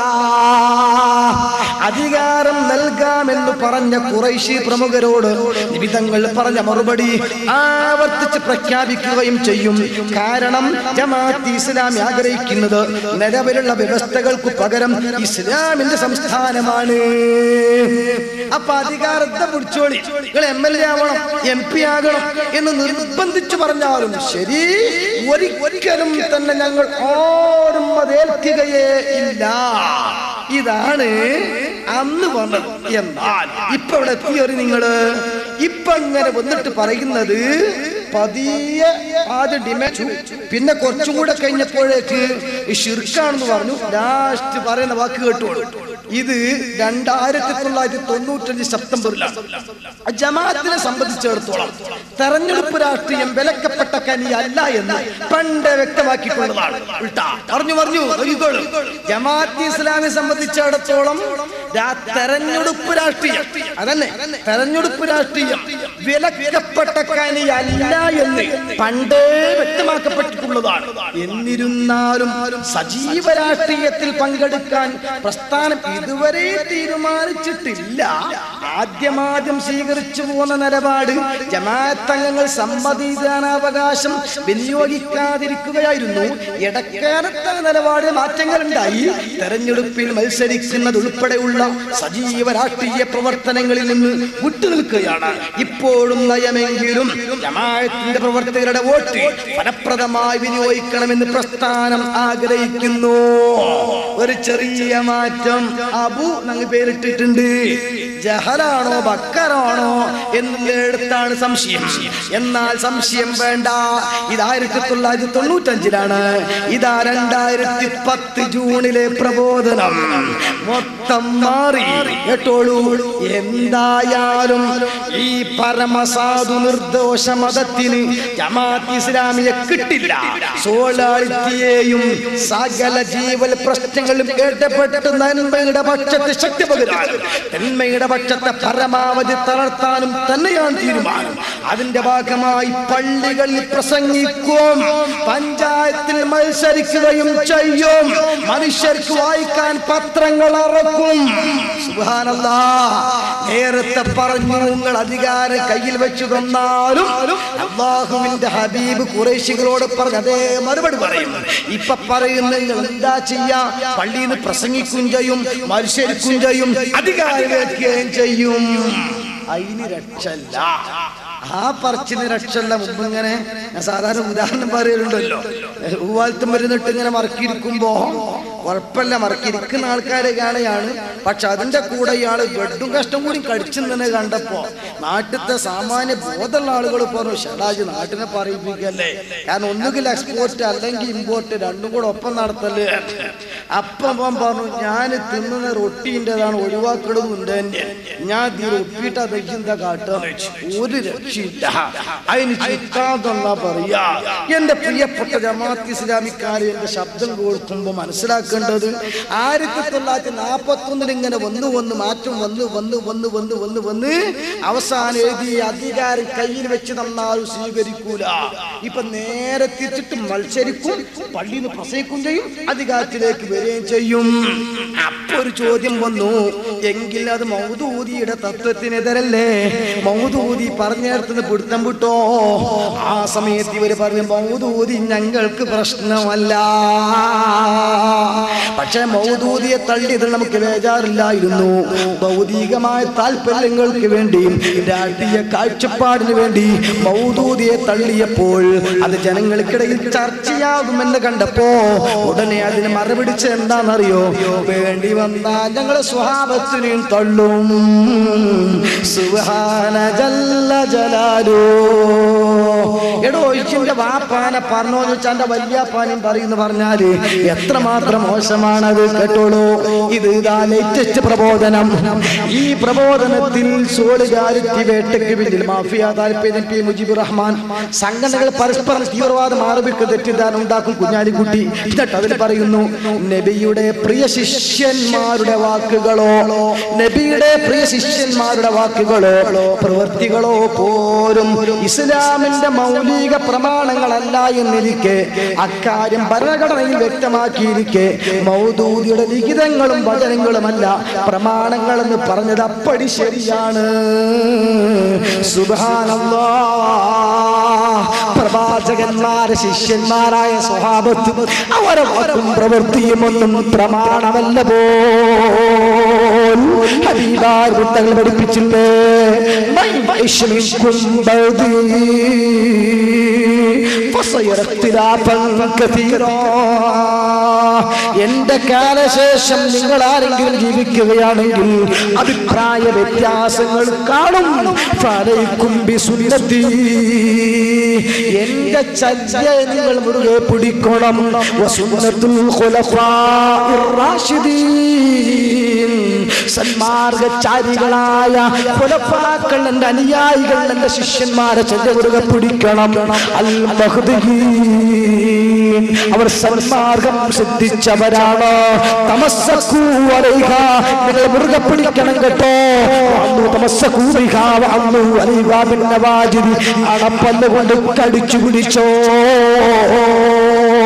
[SPEAKER 1] അധികാരം നൽകാമെന്ന് പറഞ്ഞ കുറൈശി പ്രമുഖരോട് നിബിതങ്ങൾ പറഞ്ഞ മറുപടി ആവർത്തിച്ച് പ്രഖ്യാപിക്കുകയും ചെയ്യും കാരണം ജമാഅത്ത് ഇസ്ലാമി ആഗ്രഹിക്കുന്നത് നിലവിലുള്ള വ്യവസ്ഥകൾക്ക് പകരം ഇസ്ലാമിന്റെ സംസ്ഥാനമാണ് അപ്പൊ അധികാരത്തെ പിടിച്ചോളി നിങ്ങൾ എം എൽ എ ആവണം എം പി ആകണം എന്ന് നിർബന്ധിച്ചു പറഞ്ഞാലും ശരി ഒരിക്കലും തന്നെ ഞങ്ങൾ ആരും അതേൽക്കുകയേ ഇല്ല ഇതാണ് അന്ന് വന്നത് എന്നാൽ ഇപ്പൊ ഇവിടെ എത്തിയൊരു നിങ്ങള് ഇപ്പൊ ഇങ്ങനെ വന്നിട്ട് പറയുന്നത് പതിയെ ആദ്യം ഡിമാൻഡ് പിന്നെ കുറച്ചും കൂടെ കഴിഞ്ഞപ്പോഴേക്ക് ഈ ഷിർക്കാണെന്ന് പറഞ്ഞു ലാസ്റ്റ് പറയുന്ന വാക്ക് കേട്ടോളൂ ഇത് രണ്ടായിരത്തി തൊള്ളായിരത്തി തൊണ്ണൂറ്റഞ്ച് സെപ്റ്റംബറിലാണ് ജമാഅത്തിനെ സംബന്ധിച്ചിടത്തോളം തെരഞ്ഞെടുപ്പ് രാഷ്ട്രീയം വിലക്കപ്പെട്ട കനി അല്ല എന്ന് പണ്ട് വ്യക്തമാക്കിയിട്ടുള്ളതാണ് ഉൾട്ടാ അറിഞ്ഞു പറഞ്ഞു നോക്കിക്കോളൂ ജമാഅത്ത് ഇസ്ലാമിനെ സംബന്ധിച്ചിടത്തോളം രാ- തെരഞ്ഞെടുപ്പ് രാഷ്ട്രീയം അതന്നെ തെരഞ്ഞെടുപ്പ് രാഷ്ട്രീയം വിലക്കപ്പെട്ട കനി അല്ല എന്ന് പണ്ടേ വ്യക്തമാക്കപ്പെട്ടിട്ടുള്ളതാണ് എന്നിരുന്നാലും സജീവ രാഷ്ട്രീയത്തിൽ പങ്കെടുക്കാൻ പ്രസ്ഥാനം ഇതുവരെ തീരുമാനിച്ചിട്ടില്ല ആദ്യമാദ്യം സ്വീകരിച്ചു പോകുന്ന നിലപാട് ജമാഅത്തംഗങ്ങൾ സമ്മതിദാനാവകാശം വിനിയോഗിക്കാതിരിക്കുകയായിരുന്നു ഇടക്കാലത്തെ നിലപാട് മാറ്റങ്ങൾ ഉണ്ടായി തെരഞ്ഞെടുപ്പിൽ മത്സരിക്കുന്നത് ഉൾപ്പെടെയുള്ള സജീവ രാഷ്ട്രീയ പ്രവർത്തനങ്ങളിൽ നിന്ന് വിട്ടുനിൽക്കുകയാണ് ഇപ്പോഴും നയമെങ്കിലും ജമാഅത്തിന്റെ പ്രവർത്തകരുടെ വോട്ട് ഫലപ്രദമായി വിനിയോഗിക്കണമെന്ന് പ്രസ്ഥാനം ആഗ്രഹിക്കുന്നു ഒരു ചെറിയ മാറ്റം അബു ഞങ്ങൾ പേരിട്ടിട്ടുണ്ട് ജഹലാണോ ബക്കറാണോ എന്നിടത്താണ് സംശയം എന്നാൽ സംശയം വേണ്ട ഇത് ആയിരത്തി തൊള്ളായിരത്തി തൊണ്ണൂറ്റഞ്ചിലാണ് ഇതാ രണ്ടായിരത്തി പത്ത് ജൂണിലെ പ്രബോധനം മൊത്തം മാറി കേട്ടോളൂ എന്തായാലും ഈ പരമസാധു നിർദോഷ മതത്തിന് ജമാഅത്ത് ഇസ്ലാമിയെ കിട്ടില്ല സോളാളിറ്റിയെയും സകല ജീവൽ പ്രശ്നങ്ങളും കേട്ടപ്പെട്ട് നന്മയുടെ പക്ഷത്തെ ശക്തി പകരാൻ നന്മയുടെ പക്ഷത്തെ പരമാവധി തളർത്താനും തന്നെയാണ് തീരുമാനം അതിന്റെ ഭാഗമായി പള്ളികളിൽ പ്രസംഗിക്കും പഞ്ചായത്തിൽ മത്സരിക്കുകയും ചെയ്യും മനുഷ്യർക്ക് വായിക്കാൻ പത്രങ്ങൾ ഇറക്കും സുബ്ഹാനല്ലാ നേരത്തെ പറഞ്ഞു നിങ്ങൾ അധികാരം കയ്യിൽ വെച്ചു തന്നാലും അള്ളാഹുവിന്റെ ഹബീബ് കുറേശികളോട് പറഞ്ഞ അതേ മറുപടി പറയും ഇപ്പൊ പറയുന്ന നിങ്ങൾ എന്താ ചെയ്യാ പള്ളിയിൽ നിന്ന് പ്രസംഗിക്കും ചെയ്യും മത്സരിക്കും ചെയ്യും അധികാരം വെക്കുകയും ചെയ്യും അതിന് രക്ഷല്ല ആ പറച്ചിന് രക്ഷല്ല മുമ്പ് ഇങ്ങനെ ഞാൻ സാധാരണ ഉദാഹരണം പറയലുണ്ടല്ലോ ഊവാലത്തും വരുന്നിട്ട് ഇങ്ങനെ മറക്കിയിരിക്കുമ്പോ കുഴപ്പമില്ല മറക്കിരിക്കുന്ന ആൾക്കാരെ കാണുകയാണ് പക്ഷെ അതിന്റെ കൂടെ ഇയാള് ബെഡും കഷ്ടം കൂടി കടിച്ചു തന്നെ കണ്ടപ്പോ നാട്ടിലത്തെ സാമാന്യ ബോധമുള്ള ആളുകൾ പറഞ്ഞു ഷടാജ് നാട്ടിനെ പറയിപ്പിക്കല്ലേ കാരണം ഒന്നുകിൽ എക്സ്പോർട്ട് അല്ലെങ്കിൽ ഇമ്പോർട്ട് രണ്ടും കൂടെ ഒപ്പം നടത്തല് അപ്പം അവൻ പറഞ്ഞു ഞാൻ തിന്നുന്ന റൊട്ടീൻ്റെതാണ് ഒഴിവാക്കണമെന്നുണ്ട് തന്നെ ഞാൻ ഈ റൊട്ടിയിട്ട് അത് എന്താ കാട്ടുക ഒരു രക്ഷയില്ല അതിന് ചിത്താതെന്നാ പറയാ എന്റെ പ്രിയപ്പെട്ട ജമാഅത്ത് ഇസ്ലാമിക്കാരെ എന്റെ ശബ്ദം കേൾക്കുമ്പോ മനസ്സിലാക്കേണ്ടത് ആയിരത്തി തൊള്ളായിരത്തി നാൽപ്പത്തി ഒന്നിൽ ഇങ്ങനെ വന്നു വന്ന് മാറ്റം വന്ന് വന്ന് വന്ന് വന്ന് വന്ന് വന്ന് അവസാനം എഴുതി അധികാരം കയ്യിൽ വെച്ച് തന്നാലും സ്വീകരിക്കൂല ഇപ്പൊ നേരെ തിരിച്ചിട്ട് മത്സരിക്കും പള്ളിയിൽ നിന്ന് പ്രസംഗിക്കും ചെയ്യും അധികാരത്തിലേക്ക് വരികയും ചെയ്യും അപ്പൊ ഒരു ചോദ്യം വന്നു എങ്കിൽ അത് മൗദൂദിയുടെ തത്വത്തിനെതിരല്ലേ മൗദൂദി പറഞ്ഞേർത്തുനിന്ന് പിടുത്തം വിട്ടോ ആ സമയത്ത് ഇവര് പറഞ്ഞു മൗദൂദി ഞങ്ങൾക്ക് പ്രശ്നമല്ല പക്ഷെ മൗദൂദിയെ തള്ളിയത് നമുക്ക് ബേജാറില്ലായിരുന്നു ഭൗതികമായ താല്പര്യങ്ങൾക്ക് വേണ്ടിയും രാഷ്ട്രീയ കാഴ്ചപ്പാടിന് വേണ്ടി മൗദൂദിയെ തള്ളിയപ്പോൾ അത് ജനങ്ങൾക്കിടയിൽ ചർച്ചയാകുമെന്ന് കണ്ടപ്പോ ഉടനെ അതിന് മറുപിടിച്ച് എന്താണെന്നറിയോ വേണ്ടി വന്ന ഞങ്ങളെ സ്വഭാവത്തിനെയും തള്ളും സുഹാന ജല്ല ജലാലോ എടോ ഇച്ചിന്റെ വാപ്പാനെ പറഞ്ഞോന്ന് വെച്ചാൽ എന്റെ വല്യാപ്പാനും പറയുന്നു പറഞ്ഞാല് എത്രമാത്രം മോശമാണത് കേട്ടോളൂ ഇത് ഇതാ ലേറ്റസ്റ്റ് പ്രബോധനം ഈ പ്രബോധനത്തിൽ സോളിഡാരിറ്റി വേട്ടയ്ക്ക് പിന്നിൽ മാഫിയ താല്പര്യം പി മുജീബുർ റഹ്മാൻ സംഘടനകൾ പരസ്പരം തീവ്രവാദം ആരോപിക്ക് തെറ്റിദ്ധാരണ ഉണ്ടാക്കും കുഞ്ഞാലിക്കുട്ടി എന്നിട്ട് അതിൽ പറയുന്നു നബിയുടെ പ്രിയ ശിഷ്യന്മാരുടെ വാക്കുകളോ നബിയുടെ പ്രിയ ശിഷ്യന്മാരുടെ വാക്കുകളോ പ്രവൃത്തികളോ പോലും ഇസ്ലാമിന്റെ മൗലിക പ്രമാണങ്ങളല്ല എന്നിരിക്കെ അക്കാര്യം ഭരണഘടനയിൽ വ്യക്തമാക്കിയിരിക്കെ മൗദൂദിയുടെ ലിഖിതങ്ങളും വചനങ്ങളുമല്ല പ്രമാണങ്ങളെന്ന് പറഞ്ഞത് അപ്പടി ശരിയാണ് സുബാനല്ലാ പ്രവാചകന്മാരെ ശിഷ്യന്മാരായ സ്വഭാവത്തും അവരെ വാക്കും പ്രവൃത്തിയും ഒന്നും പ്രമാണമല്ല പോ ഹബീബാർ വൃത്തങ്ങൾ പഠിപ്പിച്ചില്ലേ മൈ വൈഷ്മിക്കും ബൗദി فسيرى اختلافا كثيرا എന്റെ കാലശേഷം നിങ്ങൾ ആരെങ്കിലും ജീവിക്കുകയാണെങ്കിൽ അഭിപ്രായ വ്യത്യാസങ്ങൾ കാണും ഫലൈക്കും ബിസുന്നത്തി എന്റെ ചര്യ നിങ്ങൾ മുറുകെ പിടിക്കണം വസുന്നത്തുൽ ഖുലഫാഇർ റാഷിദീൻ സന്മാർഗചാരികളായ ഖുലഫാക്കൾ എന്റെ അനുയായികൾ എന്റെ ശിഷ്യന്മാരെ ചര്യ മുറുകെ പിടിക്കണം അൽ മഹ്ദിയീൻ അവർ സന്മാർഗം സിദ്ധിച്ചവരാണ് തമസ്സക്കൂ അലൈഹ നിങ്ങൾ മുറുകെ പിടിക്കണം കേട്ടോ അന്നു തമസ്സക്കൂ ബിഹ അന്നു അലൈഹ ബിൻ നവാജിദി അണപ്പല്ല് കൊണ്ട് കടിച്ചു പിടിച്ചോ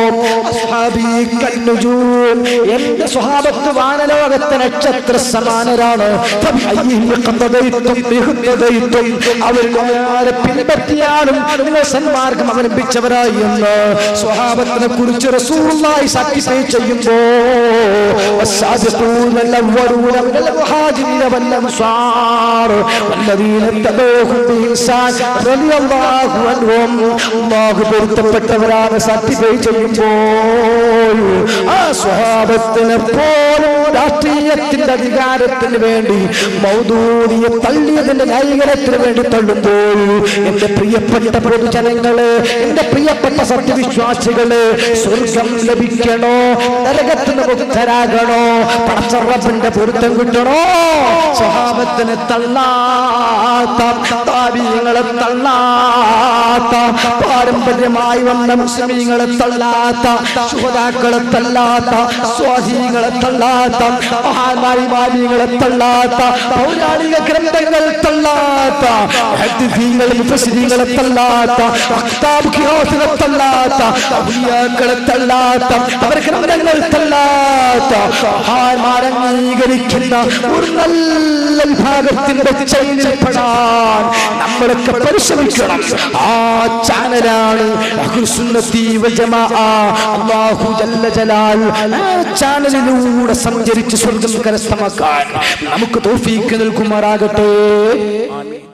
[SPEAKER 2] അസ്ഹാബി കന്നുജൂം. എന്റെ സ്വഹാബത്ത് വാനലോകത്തെ നക്ഷത്ര സമാനരാണ് ഫബിഅയ്യിഹിം ഖതദൈതും ബിഹുദ്ദൈതും. അവരിൽ ആരെ പിൻപറ്റിയാലും നിങ്ങൾ സന്മാർഗം അവലംബിച്ചവരായി എന്ന് സ്വഹാബത്തിനെ കുറിച്ച് റസൂലുള്ളാഹി സാക്രിഫൈ ചെയ്യുമ്പോ والسابقون الأولون من المهاجرين والأنصار والذين اتبعوهم بإحسان رضي الله عنهم الله പൊരുത്തപ്പെട്ടവരാണ് സർട്ടിഫൈ ചെയ്യുമ്പോൾ ആ സ്വഭാവത്തിന് പോലും രാഷ്ട്രീയത്തിന്റെ അധികാരത്തിന് വേണ്ടി മൗദൂദിയെ തള്ളിയതിന്റെ ന്യായീകരണത്തിന് വേണ്ടി തള്ളുമ്പോൾ എന്റെ പ്രിയപ്പെട്ട പൊതുജനങ്ങള് എന്റെ പ്രിയപ്പെട്ട സത്യവിശ്വാസികള് സ്വർഗം ലഭിക്കണോ നരകത്തിന് മുക്തരാകണോ പടച്ചറപ്പിന്റെ പൊരുത്തം കിട്ടണോ സ്വഭാവത്തിന് തള്ളാത്ത താപീയങ്ങളെ തള്ളാത്ത പാരമ്പര്യമായി വന്ന മുസ്ലിമീങ്ങളെ തള്ളാത്ത ശുഹതാക്കളെ തള്ളാത്ത സ്വാധീനങ്ങളെ തള്ളാത്ത മഹാന്മാരിമാലികളെ തള്ളാത്ത പൗരാണിക ഗ്രന്ഥങ്ങൾ തള്ളാത്ത ഹദ്ദീങ്ങൾ മുഫസ്സിരീങ്ങളെ തള്ളാത്ത അഖ്താബ് ഖിയാസിനെ തള്ളാത്ത ഔലിയാക്കളെ തള്ളാത്ത അവർ ഗ്രന്ഥങ്ങൾ തള്ളാത്ത മഹാന്മാർ അംഗീകരിക്കുന്ന ഒരു നല്ല വിഭാഗത്തിന്റെ ചെയിനിൽ പെടാൻ നമ്മളൊക്കെ പരിശ്രമിക്കണം ആ ചാനലാണ് അഹ്ലുസുന്നത്തി വൽ ജമാഅ അല്ലാഹു ജല്ല ജലാൽ ആ ചാനലിലൂടെ സഞ്ചരിച്ച് സ്വർഗം കരസ്ഥമാക്കാൻ നമുക്ക് തൗഫീക്ക് നൽകുമാറാകട്ടെ ആമീൻ